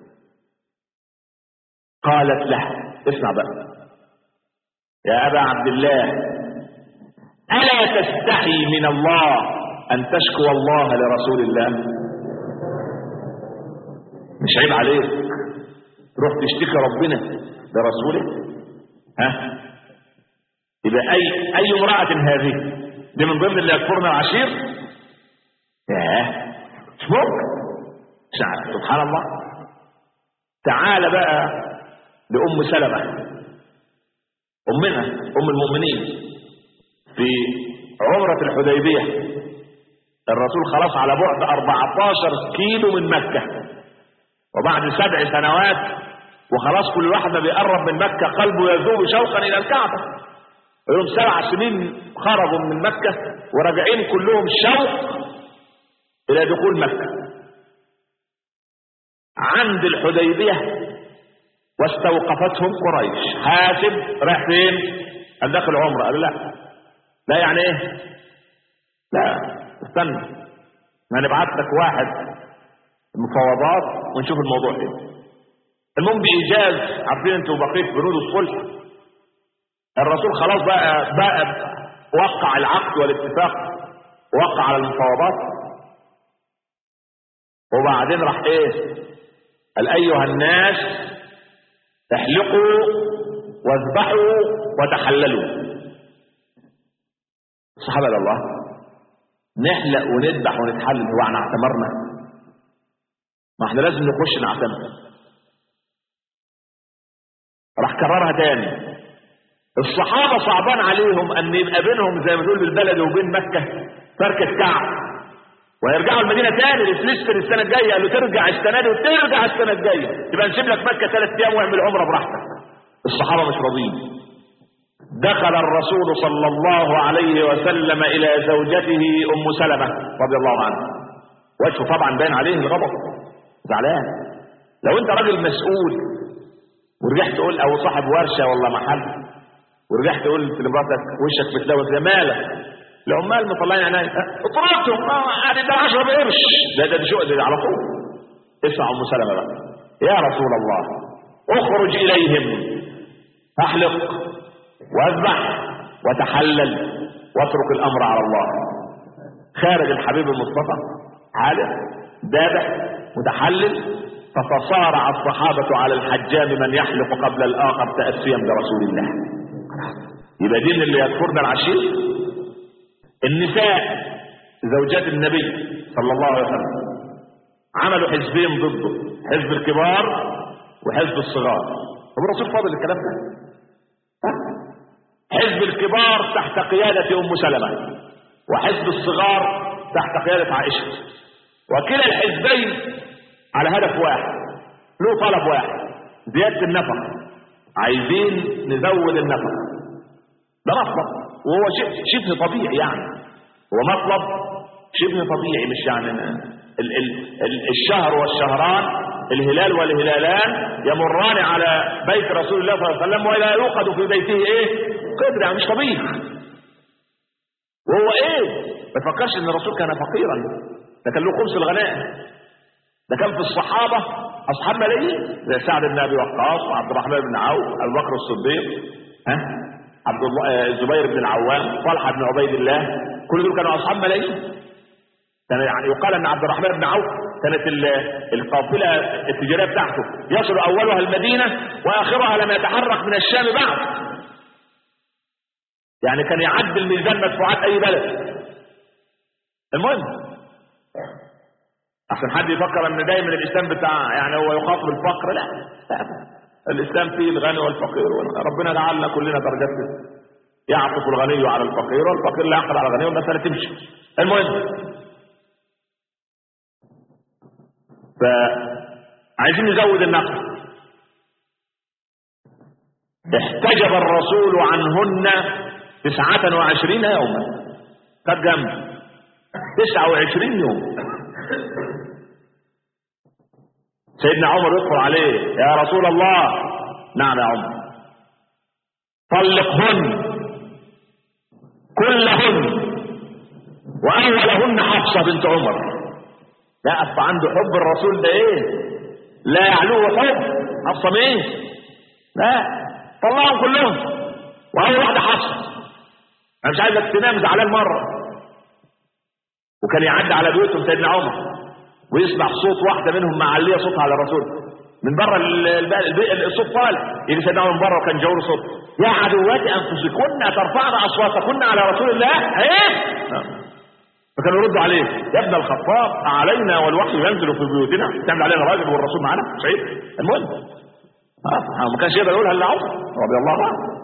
قالت له اسمع بقى يا ابا عبد الله الا تستحي من الله ان تشكو الله لرسول الله مش عيب عليك تروح تشتكي ربنا لرسوله ها يبقى اي اي امراه هذه دي من ضمن اللي يكفرنا العشير ياه مش ممكن سبحان الله تعال بقى لأم سلمة أمنا أم المؤمنين في عمرة الحديبية الرسول خلاص على بعد 14 كيلو من مكة وبعد سبع سنوات وخلاص كل واحد ما بيقرب من مكة قلبه يذوب شوقا إلى الكعبة يوم سبع سنين خرجوا من مكة وراجعين كلهم شوق إلى دخول مكة عند الحديبية واستوقفتهم قريش حاسب رايح فين؟ قال داخل عمره قال لا لا يعني ايه؟ لا استنى ما نبعت لك واحد مفاوضات ونشوف الموضوع ايه المهم بإيجاز عارفين انتوا بقية بنود الصلح الرسول خلاص بقى بقى وقع العقد والاتفاق وقع على المفاوضات وبعدين راح ايه قال ايها الناس احلقوا واذبحوا وتحللوا الصحابه قال الله نحلق ونذبح ونتحلل هو احنا اعتمرنا ما احنا لازم نخش نعتمر راح كررها تاني الصحابه صعبان عليهم ان يبقى بينهم زي ما تقول بالبلد وبين مكه فركه كعب ويرجعوا المدينه تاني لفلسطين السنه الجايه قال له ترجع السنه دي وترجع السنه الجايه يبقى نسيب لك مكه ثلاث ايام واعمل عمره براحتك الصحابه مش راضيين دخل الرسول صلى الله عليه وسلم الى زوجته ام سلمه رضي الله عنها وجهه طبعا باين عليه الغضب زعلان لو انت راجل مسؤول ورجعت تقول او صاحب ورشه ولا محل ورجعت تقول لمراتك وشك متلوث يا مالك العمال مطلعين عيني اطردهم قاعد ده 10 قرش ده ده شو ده على طول اسمع ام سلمه بقى يا رسول الله اخرج اليهم احلق واذبح وتحلل واترك الامر على الله خارج الحبيب المصطفى حالق ذابح متحلل فتصارع الصحابة على الحجام من يحلق قبل الآخر تأسيا برسول الله يبقى دين اللي يذكرنا العشير النساء زوجات النبي صلى الله عليه وسلم عملوا حزبين ضده حزب الكبار وحزب الصغار طب الرسول فاضل الكلام ده حزب الكبار تحت قيادة أم سلمة وحزب الصغار تحت قيادة عائشة وكلا الحزبين على هدف واحد له طلب واحد زيادة النفقة عايزين نزود النفقة ده مطلب وهو شبه طبيعي يعني هو مطلب شبه طبيعي مش يعني ال ال ال الشهر والشهران الهلال والهلالان يمران على بيت رسول الله صلى الله عليه وسلم ولا يوقد في بيته ايه قدر يعني مش طبيعي وهو ايه ما تفكرش ان الرسول كان فقيرا ده كان له خمس الغنائم ده كان في الصحابة أصحاب ملايين زي سعد بن أبي وقاص وعبد الرحمن بن عوف أبو بكر الصديق ها عبد الله آه، الزبير بن العوام طلحه بن عبيد الله كل دول كانوا اصحاب ملايين كان يعني يقال ان عبد الرحمن بن عوف كانت ال- القافله التجاريه بتاعته يصل اولها المدينه واخرها لم يتحرك من الشام بعد يعني كان يعدل ميزان مدفوعات اي بلد المهم عشان حد يفكر ان دايما الاسلام بتاع يعني هو يخاطب الفقر لا, لا. الاسلام فيه الغني والفقير ربنا جعلنا كلنا درجات كده. يعطف الغني على الفقير والفقير لا يعقد على الغني والمساله تمشي المهم فعايزين نزود النقل احتجب الرسول عنهن تسعة وعشرين يوما خد جنب تسعة وعشرين يوم سيدنا عمر يدخل عليه يا رسول الله نعم يا عمر طلقهن كلهن واولهن حفصه بنت عمر لا اصل عنده حب الرسول ده ايه لا يعلوه حب حفصه مين لا طلعهم كلهم واول واحده حفصه انا مش عايزك تنام زعلان مره وكان يعدي على بيوتهم سيدنا عمر ويسمع صوت واحده منهم معليه صوتها على الرسول من بره ال- ال- ال- الصوت طالع يجي سيدنا عمر من بره وكان جور صوت يا عدوات انفسكن ترفعن اصواتكن على رسول الله ايه فكانوا يردوا عليه يا ابن الخطاب علينا والوحي ينزل في بيوتنا تعمل علينا راجل والرسول معانا صحيح المهم اه ما كانش يقدر يقولها الا عمر رضي الله عنه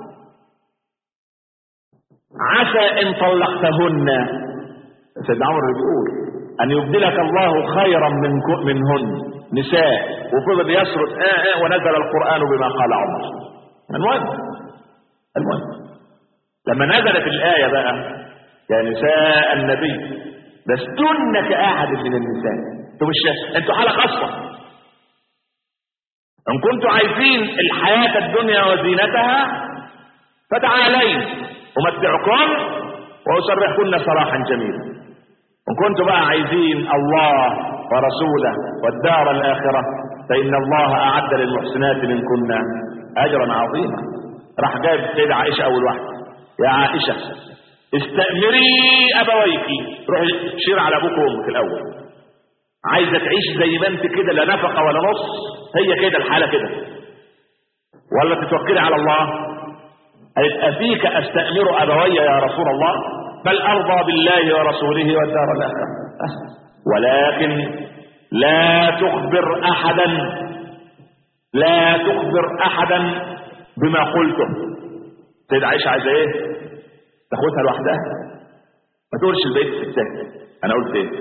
عسى ان طلقتهن سيدنا عمر بيقول ان يبدلك الله خيرا من منهن نساء وفضل يسرد آه آه ونزل القران بما قال عمر المهم المهم لما نزلت الايه بقى يا نساء النبي لستن كأحد من النساء انتوا مش انتوا حالة خاصة ان كنتوا عايزين الحياة الدنيا وزينتها فتعالين امتعكم واسرحكن سراحا جميلا ان كنتوا بقى عايزين الله ورسوله والدار الاخرة فان الله اعد للمحسنات منكن اجرا عظيما راح جايب سيدة عائشة اول واحدة يا عائشة استأمري أبويك روحي شير على أبوك وأمك الأول عايزة تعيش زي ما أنت كده لا نفقة ولا نص هي كده الحالة كده ولا تتوكلي على الله قالت أفيك أستأمر أبوي يا رسول الله بل أرضى بالله ورسوله والدار الآخرة ولكن لا تخبر أحدا لا تخبر أحدا بما قلته سيد عائشة عايزة إيه تاخدها لوحدها ما تقولش البيت الستات انا قلت ايه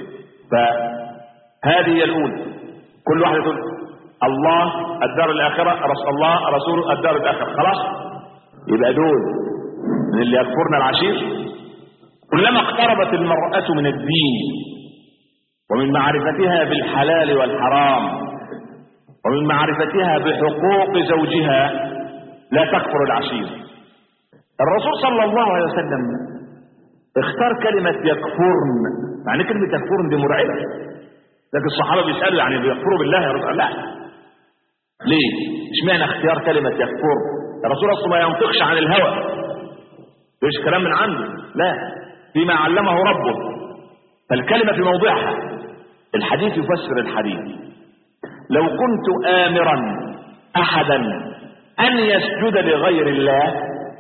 فهذه هي الاولى كل واحده تقول الله الدار الاخره رسول الله رسول الدار الاخره خلاص يبقى دول من اللي يذكرنا العشير كلما اقتربت المراه من الدين ومن معرفتها بالحلال والحرام ومن معرفتها بحقوق زوجها لا تكفر العشير الرسول صلى الله عليه وسلم اختار كلمة يكفرن يعني كلمة يكفرن دي مرعبة لكن الصحابة بيسألوا يعني بيكفروا بالله يا رسول الله ليه؟ اشمعنى اختيار كلمة يكفر؟ الرسول اصلا ما ينطقش عن الهوى مش كلام من عنده لا فيما علمه ربه فالكلمة في موضعها الحديث يفسر الحديث لو كنت آمرا أحدا أن يسجد لغير الله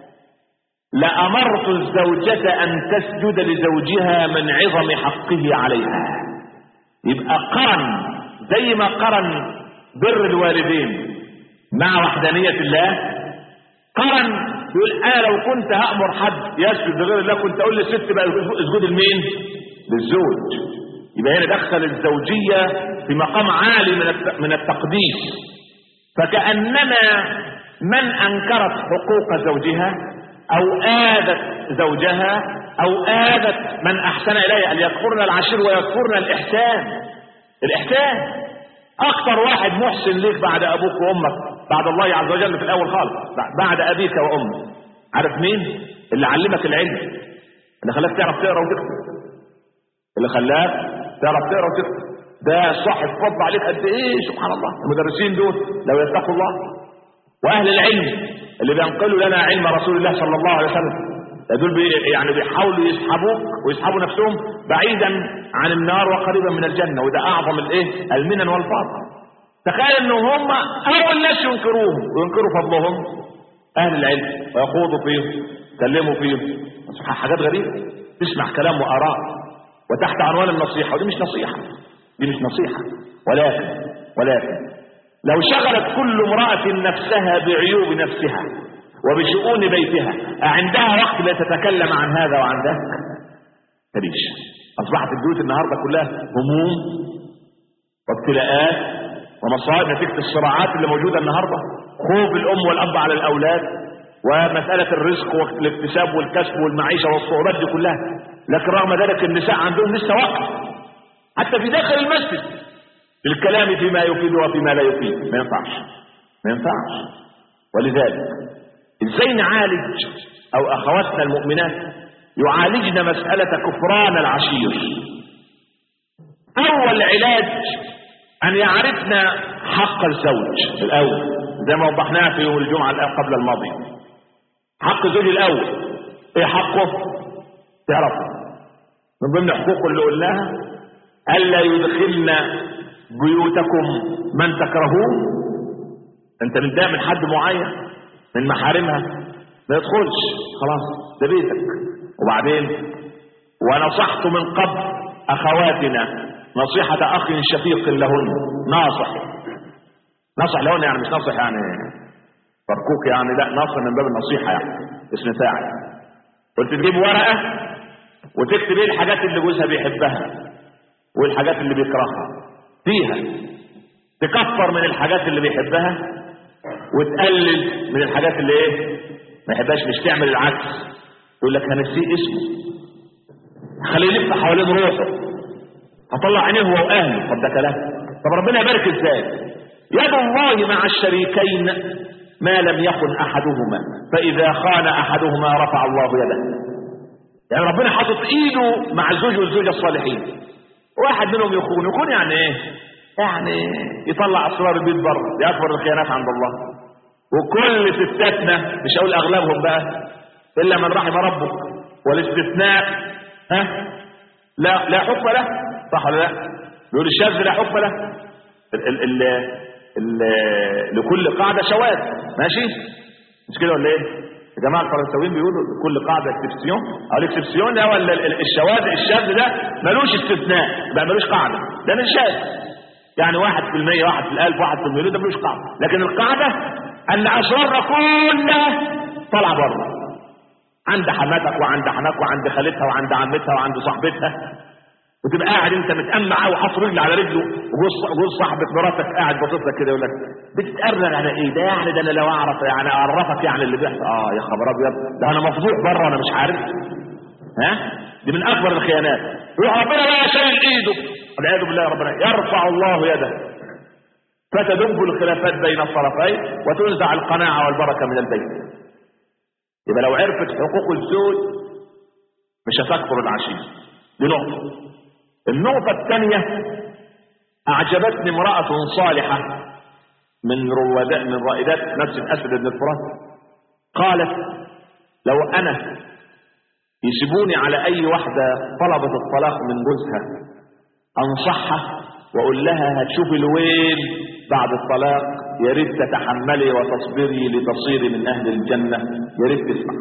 لأمرت الزوجة أن تسجد لزوجها من عظم حقه عليها يبقى قرن زي ما قرن بر الوالدين مع وحدانية الله قرن يقول أنا لو كنت هأمر حد يسجد لغير الله كنت أقول للست بقى اسجد لمين؟ للزوج يبقى هنا دخل الزوجية في مقام عالي من من التقديس فكأنما من أنكرت حقوق زوجها أو آذت زوجها أو آذت من أحسن إليها أن يكفرن العشير ويكفرن الإحسان الإحسان أكثر واحد محسن ليك بعد أبوك وأمك بعد الله عز وجل في الأول خالص بعد أبيك وأمك عارف مين؟ اللي علمك العلم اللي خلاك تعرف تقرا وتكتب اللي خلاك تعرف تقرا وتكتب ده صاحب فضل عليك قد ايه سبحان الله المدرسين دول لو يتقوا الله واهل العلم اللي بينقلوا لنا علم رسول الله صلى الله عليه وسلم ده دول بي يعني بيحاولوا يسحبوك ويسحبوا نفسهم بعيدا عن النار وقريبا من الجنه وده اعظم الايه المنن والفضل تخيل ان هم اول ناس ينكروهم وينكروا فضلهم اهل العلم ويخوضوا فيهم يتكلموا فيهم حاجات غريبه تسمع كلام واراء وتحت عنوان النصيحه ودي مش نصيحه دي مش نصيحه ولكن ولكن لو شغلت كل امراه نفسها بعيوب نفسها وبشؤون بيتها عندها وقت لتتكلم عن هذا وعن ذاك مفيش اصبحت البيوت النهارده كلها هموم وابتلاءات ومصائب نتيجه الصراعات اللي موجوده النهارده خوف الام والاب على الاولاد ومساله الرزق والاكتساب والكسب والمعيشه والصعوبات دي كلها لكن رغم ذلك النساء عندهم لسه وقت حتى في داخل المسجد للكلام فيما يفيد وفيما لا يفيد ما ينفعش ما ينفعش ولذلك ازاي نعالج او اخواتنا المؤمنات يعالجن مسألة كفران العشير اول علاج ان يعرفن حق الزوج الاول زي ما وضحناها في يوم الجمعة قبل الماضي حق الزوج الاول ايه حقه تعرف من ضمن حقوقه اللي قلناها الا يدخلن بيوتكم من تكرهون انت متضايق من حد معين من محارمها ما يدخلش خلاص ده بيتك وبعدين ونصحت من قبل اخواتنا نصيحة اخ شفيق لهن ناصح ناصح لهن يعني مش ناصح يعني فركوك يعني لا ناصح من باب النصيحة يعني اسم ساعد قلت تجيب ورقة وتكتب ايه الحاجات اللي جوزها بيحبها والحاجات اللي بيكرهها فيها تكفر من الحاجات اللي بيحبها وتقلل من الحاجات اللي ايه ما يحبهاش مش تعمل العكس يقول لك هنسيه اسمه خليه يلف حوالين روحه هطلع عينيه هو واهله طب ده كلام طب ربنا يبارك ازاي يد الله مع الشريكين ما لم يكن احدهما فاذا خان احدهما رفع الله يده يعني ربنا حاطط ايده مع الزوج والزوجه الصالحين واحد منهم يخون يخون يعني ايه يعني يطلع اسرار البيت بره دي اكبر الخيانات عند الله وكل ستاتنا مش هقول اغلبهم بقى الا من رحم ربك والاستثناء ها لا لا حكم له صح ولا لا يقول الشاذ لا حكم له ال ال ال ال لكل قاعده شواذ ماشي مش كده ولا ايه يا جماعه الفرنساويين بيقولوا كل قاعده اكسبسيون او الاكسبسيون ده ولا الشواذ الشاذ ده ملوش استثناء بقى ملوش قاعده ده من شاذ يعني واحد في المية واحد في الألف واحد في المليون ده ملوش قاعدة لكن القاعدة أن أسرارنا كلها طالعة بره عند حماتك وعند حماك وعند خالتها وعند عمتها وعند صاحبتها وتبقى قاعد انت متأمع وحاطط رجل على رجله وجوز صاحبة مراتك قاعد باصص لك كده يقول لك بتتقرر على ايه ده يعني ده انا لو اعرف يعني اعرفك يعني اللي بيحصل اه يا خبر ابيض ده انا مفضوح بره انا مش عارف ها دي من اكبر الخيانات يروح ربنا بقى شايل ايده والعياذ بالله ربنا يرفع الله يده فتدب الخلافات بين الطرفين وتنزع القناعة والبركة من البيت يبقى لو عرفت حقوق الزوج مش هتكفر العشير دي نقطة النقطة الثانية أعجبتني امرأة صالحة من روادات من رائدات نفس الأسد بن الفرات قالت لو أنا يسيبوني على أي واحدة طلبت الطلاق من جوزها أنصحها وأقول لها هتشوفي الويل بعد الطلاق يا ريت تتحملي وتصبري لتصيري من أهل الجنة يا ريت تسمع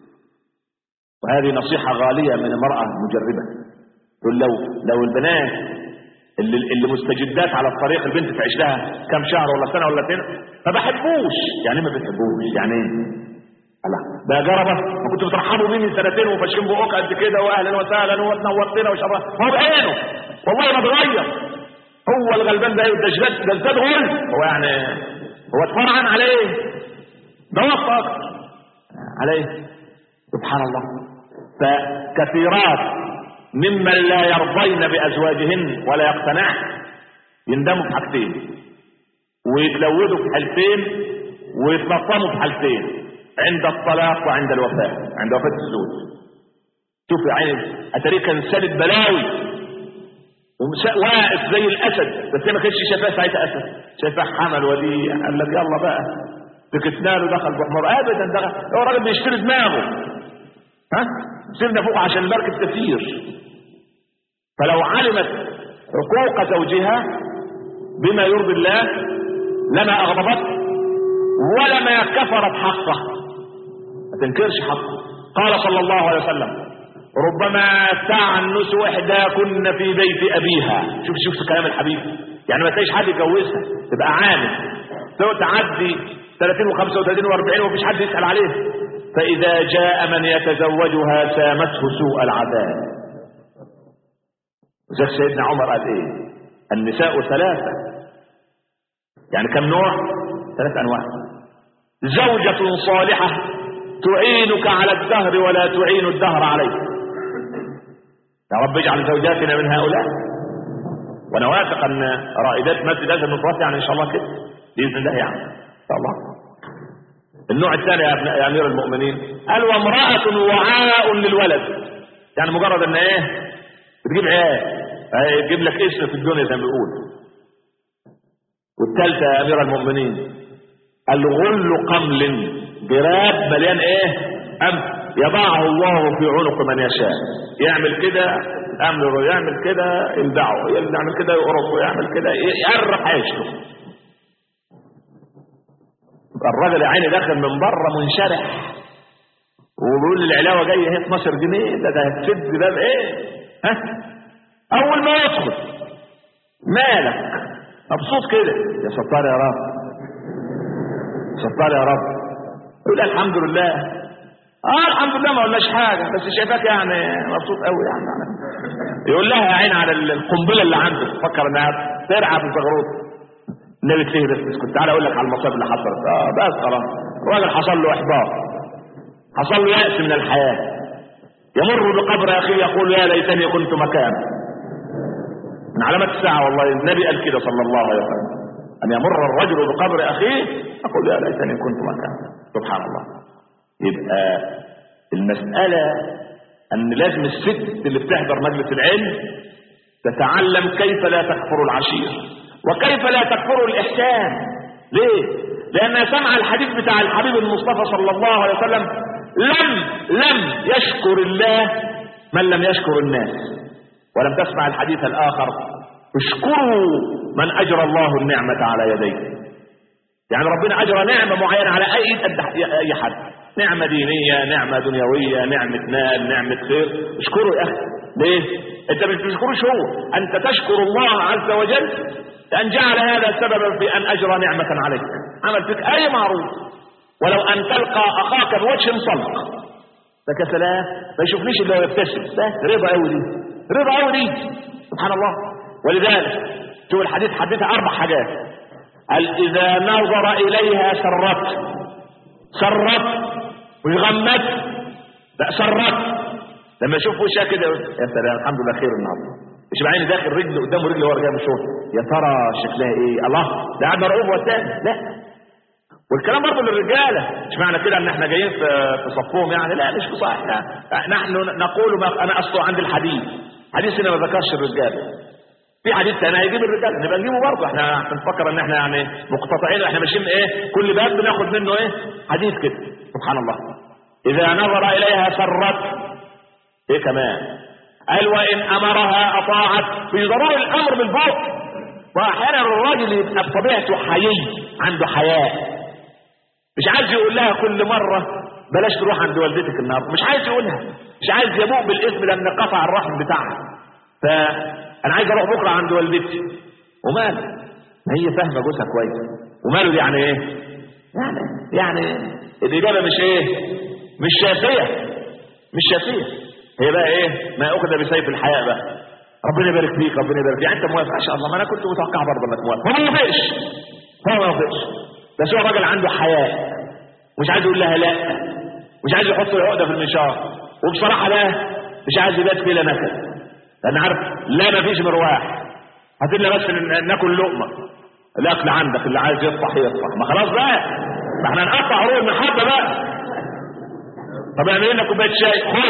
وهذه نصيحة غالية من امرأة مجربة تقول لو لو البنات اللي, اللي مستجدات على الطريق البنت تعيش لها كم شهر ولا سنة ولا سنة ما بحبوش يعني ما بتحبوش يعني ايه لا ده جربة ما كنتوا بترحبوا بيه من سنتين وفاشين بقوك قد كده واهلا وسهلا ونورتنا وشرف هو بعينه والله ما اتغير هو الغلبان ده ده ازداد ده ازداد غل هو يعني هو اتفرعن عليه ده وقت اكتر عليه سبحان الله فكثيرات ممن لا يرضين بازواجهن ولا يقتنعن يندموا في حاجتين ويتلودوا في حالتين ويتنطموا في حالتين عند الطلاق وعند الوفاة عند وفاة الزوج شوف يا عيني اتاريه كان سالد بلاوي واقف زي الاسد بس ما كانش شايفاه ساعتها اسد شايفاه حمل وديع قال لك يلا بقى سكتنا له دخل بحمر ابدا دخل هو راجل بيشتري دماغه ها سيبنا فوق عشان المركب تسير فلو علمت حقوق زوجها بما يرضي الله لما اغضبته ولا ما كفرت حقه ما تنكرش حقه قال صلى الله عليه وسلم ربما تعنس احداكن في بيت ابيها شوف شوف كلام الحبيب يعني ما تلاقيش حد يجوزها تبقى عانس تقعد تعدي 30 و35 و40 ومفيش حد يسال عليه فاذا جاء من يتزوجها سامته سوء العذاب وزي سيدنا عمر قال ايه النساء ثلاثه يعني كم نوع ثلاث انواع زوجة صالحة تعينك على الدهر ولا تعين الدهر عليك يا رب اجعل زوجاتنا من هؤلاء وانا واثق ان رائدات مسجد هذا المتوسع يعني ان شاء الله كده باذن الله يعني ان شاء الله النوع الثاني يا ابن يا امير المؤمنين قال وامرأة وعاء للولد يعني مجرد ان ايه بتجيب عيال تجيب لك اسم في الدنيا زي ما بيقول والثالثة يا امير المؤمنين الغل قمل جراب مليان ايه أم يضعه الله في عنق من يشاء يعمل كده امره يعمل كده يلدعه يعمل كده يقرصه يعمل كده يقرب عيشه الراجل يا عيني داخل من بره منشرح وبيقول لي العلاوه جايه هي 12 جنيه ده ده هتسد باب ايه ها اول ما يدخل مالك مبسوط كده يا ستار يا رب ستار يا رب يقول الحمد لله اه الحمد لله ما قلناش حاجه بس شايفاك يعني مبسوط قوي يعني يقول لها يا عين على القنبله اللي عندك فكر انها ترعى في الزغروط النبي فيه بس كنت تعالى اقول لك على المصائب اللي حصلت اه بس خلاص الراجل حصل له احباط حصل له يأس من الحياه يمر بقبر اخيه يقول يا ليتني كنت مكانه من علامات الساعه والله النبي قال كده صلى الله عليه وسلم أن يمر الرجل بقبر أخيه أقول يا ليتني كنت مكانه سبحان الله يبقى المسألة أن لازم الست اللي بتحضر مجلس العلم تتعلم كيف لا تكفر العشير وكيف لا تكفر الإحسان ليه؟ لأنها سمع الحديث بتاع الحبيب المصطفى صلى الله عليه وسلم لم لم يشكر الله من لم يشكر الناس ولم تسمع الحديث الآخر اشكروا من اجرى الله النعمة على يديه يعني ربنا اجرى نعمة معينة على اي قد اي حد نعمة دينية نعمة دنيوية نعمة مال نعمة خير اشكره يا اخي ليه انت مش بتشكرش هو انت تشكر الله عز وجل لان جعل هذا سببا في ان اجرى نعمة عليك عمل فيك اي معروف ولو ان تلقى اخاك بوجه صلق لك سلام ما يشوفنيش الا يبتسم بس رضا قوي دي رضا قوي دي سبحان الله ولذلك شوف الحديث حدثها اربع حاجات قال اذا نظر اليها سرت سرت وغمت لا سرت لما يشوف وشها كده يا سلام الحمد لله خير النهارده مش بعيني داخل رجل قدامه رجل ورا جاي من الشغل يا ترى شكلها ايه الله ده قاعد مرعوب والتاني لا والكلام برضه للرجاله مش معنى كده ان احنا جايين في في صفهم يعني لا مش في صح نحن نقول ما انا اصله عند الحديث حديث هنا ما ذكرش الرجاله في حديث ثاني هيجيب الرجال نبقى نجيبه برضه احنا بنفكر ان احنا يعني مقتطعين احنا ماشيين ايه كل باب بناخد منه ايه حديث كده سبحان الله اذا نظر اليها سرت ايه كمان قال وان امرها اطاعت في ضروري الامر بالبوق واحيانا الراجل يبقى بطبيعته حيي عنده حياء مش عايز يقول لها كل مره بلاش تروح عند والدتك النهارده مش عايز يقولها مش عايز يبوق بالاسم لان قطع الرحم بتاعها ف انا عايز اروح بكره عند والدتي وماله ما هي فاهمه جوزها كويس وماله دي يعني ايه يعني يعني الاجابه مش ايه مش شافيه مش شافيه هي بقى ايه ما اخذ بسيف الحياء بقى ربنا يبارك فيك ربنا يبارك فيك يعني انت موافق ما شاء الله ما انا كنت متوقع برضه انك موافق هو ما وافقش هو ما وافقش بس هو راجل عنده حياء مش عايز يقول لها لا مش عايز يحط العقده في المنشار وبصراحه لا مش عايز يبات بلا نكد لان عارف لا ما فيش مرواح هات لنا بس ناكل لقمه الاكل عندك اللي عايز يطفح يطفح ما خلاص بقى ما احنا نقطع عروق المحبه بقى طب اعمل لنا كوبايه شاي خد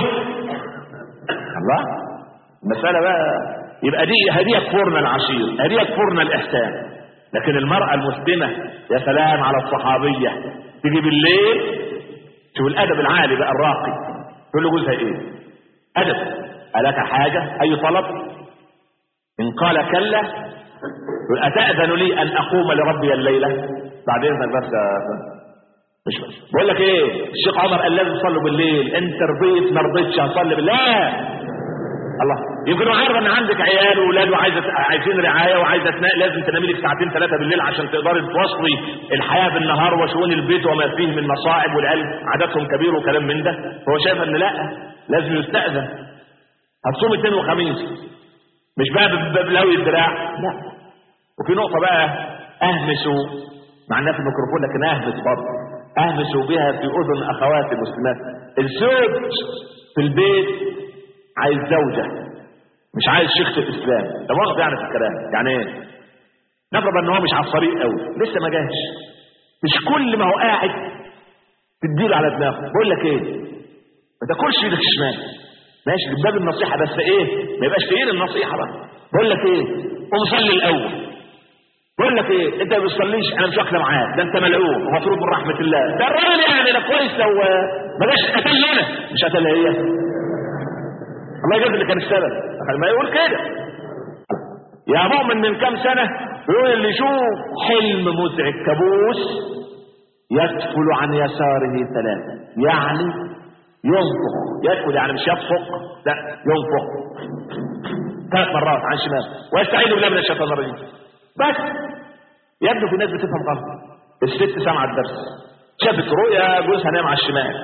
الله المساله بقى يبقى دي هدي يكفرنا العشير هدي يكفرنا الاحسان لكن المرأة المسلمة يا سلام على الصحابية تيجي بالليل شوف الأدب العالي بقى الراقي تقول له جوزها إيه؟ أدب ألك حاجة؟ أي طلب؟ إن قال كلا يقول أتأذن لي أن أقوم لربي الليلة؟ بعدين بس مش بس. بقول لك ايه الشيخ عمر قال لازم تصلوا بالليل انت رضيت ما رضيتش هصلي بالليل لا الله يمكن عارف ان عندك عيال واولاد وعايزه عايزين رعايه وعايزه تنام لازم تنامي لك ساعتين ثلاثه بالليل عشان تقدري تواصلي الحياه بالنهار وشؤون البيت وما فيه من مصاعب والعيال عددهم كبير وكلام من ده هو شايف ان لا لازم يستاذن هتصوم اثنين وخميس مش بقى بلوي الدراع لا وفي نقطه بقى اهمسوا مع الناس الميكروفون لكن اهمس برضه اهمسوا بها في اذن اخواتي المسلمات الزوج في البيت عايز زوجه مش عايز شيخة الاسلام ده واخد يعني في الكلام يعني ايه نفرض ان هو مش على الطريق قوي لسه ما جاش مش كل ما هو قاعد تديله على دماغه بقول لك ايه ما تاكلش ايدك الشمال ماشي من باب النصيحه بس ايه ما يبقاش تقيل النصيحه بقى بقول لك ايه قوم صلي الاول بقول لك ايه انت ما بتصليش انا مش واكله معاك ده انت ملعون ومفروض من رحمه الله ده الراجل يعني ده كويس لو ما جاش قتل انا مش قتل هي الله يجزي اللي كان السبب ما يقول كده يا مؤمن من كام سنه بيقول اللي يشوف حلم مزعج كابوس يدفل عن يساره ثلاثه يعني ينفخ يدفل يعني مش يبصق لا ينفخ ثلاث مرات عن شمال ويستعيذ بالله من الشيطان الرجيم بس يبدو في ناس بتفهم غلط الست سامعه الدرس شافت رؤيا جوزها نام على الشمال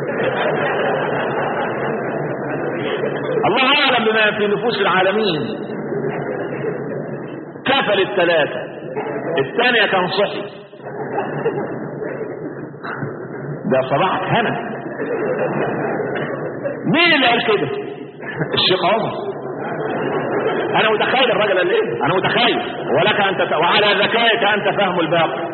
الله اعلم بما في نفوس العالمين كفل الثلاثه الثانيه كان صحي ده صباحك هنا مين اللي قال كده الشيخ عمر انا متخيل الراجل قال ايه انا متخيل ولك ان تت... وعلى ذكائك انت فهم الباقي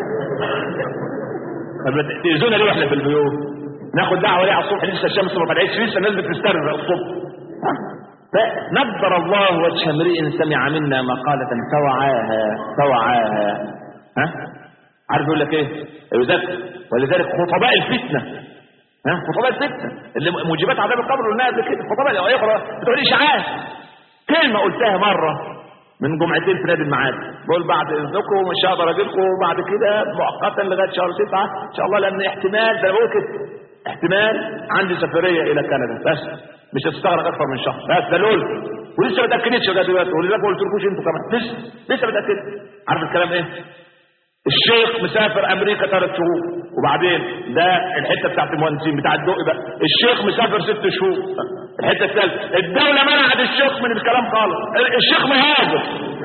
تأذونا ليه واحنا في البيوت ناخد دعوه ليه على الصبح لسه الشمس ما طلعتش لسه الناس بتسترزق الصبح فنبر الله وجه امرئ سمع منا مقالة فوعاها فوعاها ها عارف يقول لك ايه يذكر ولذلك خطباء الفتنه ها خطباء الفتنه اللي موجبات عذاب القبر قلناها قبل كده خطباء يقرا بتقول اشاعات كلمة قلتها مرة من جمعتين في نادي المعاد بقول بعد اذنكم مش هقدر اجي لكم بعد كده مؤقتا لغايه شهر تسعه ان شاء الله لان احتمال ده بقول كده احتمال عندي سفريه الى كندا بس مش هتستغرق اكثر من شهر بس ده لول ولسه ما اتاكدتش لغايه دلوقتي ولذلك ما قلتلكوش انتوا كمان لسه لسه ما اتاكدتش عارف الكلام ايه؟ الشيخ مسافر امريكا ثلاث شهور وبعدين ده الحته بتاعت المهندسين بتاع الدقي بقى الشيخ مسافر ست شهور الحته الثالثه الدوله منعت الشيخ من الكلام خالص الشيخ مهاجر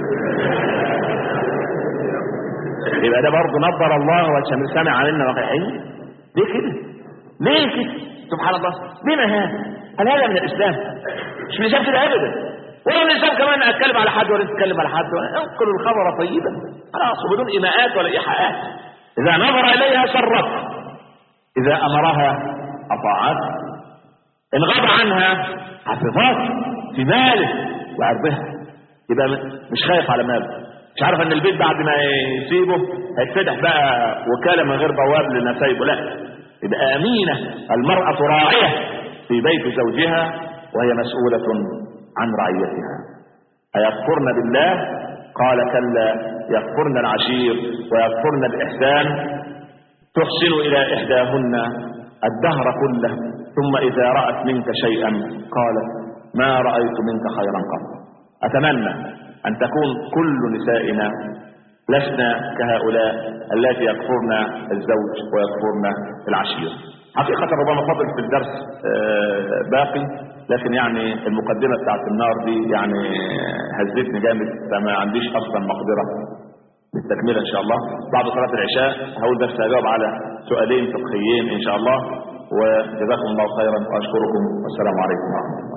يبقى ده برضه نظر الله وجه سمع منا وقعين ليه كده؟ ليه كده؟ سبحان الله ليه ما هذا؟ هل هذا من الاسلام؟ مش من الاسلام كده ابدا ولا من الاسلام كمان اتكلم على حد ولا تتكلم على حد انقل الخبر طيبا خلاص وبدون ايماءات ولا ايحاءات اذا نظر اليها سرت اذا امرها اطاعت ان غاب عنها حفظت في ماله وعرضها يبقى مش خايف على ماله مش عارف ان البيت بعد ما يسيبه هيتفتح بقى وكاله من غير بواب لنسايبه لا يبقى امينه المراه راعيه في بيت زوجها وهي مسؤوله عن رعيتها أيكفرن بالله قال كلا يكفرن العشير ويكفرن الإحسان تحسن إلى إحداهن الدهر كله ثم إذا رأت منك شيئا قالت ما رأيت منك خيرا قط أتمنى أن تكون كل نسائنا لسنا كهؤلاء التي يكفرن الزوج ويكفرن العشير حقيقة ربما فضل في الدرس باقي لكن يعني المقدمة بتاعت النار دي يعني هزتني جامد فما عنديش أصلا مقدرة للتكملة إن شاء الله بعد صلاة العشاء هقول بس هجاوب على سؤالين فقهيين إن شاء الله وجزاكم الله خيرا وأشكركم والسلام عليكم ورحمة الله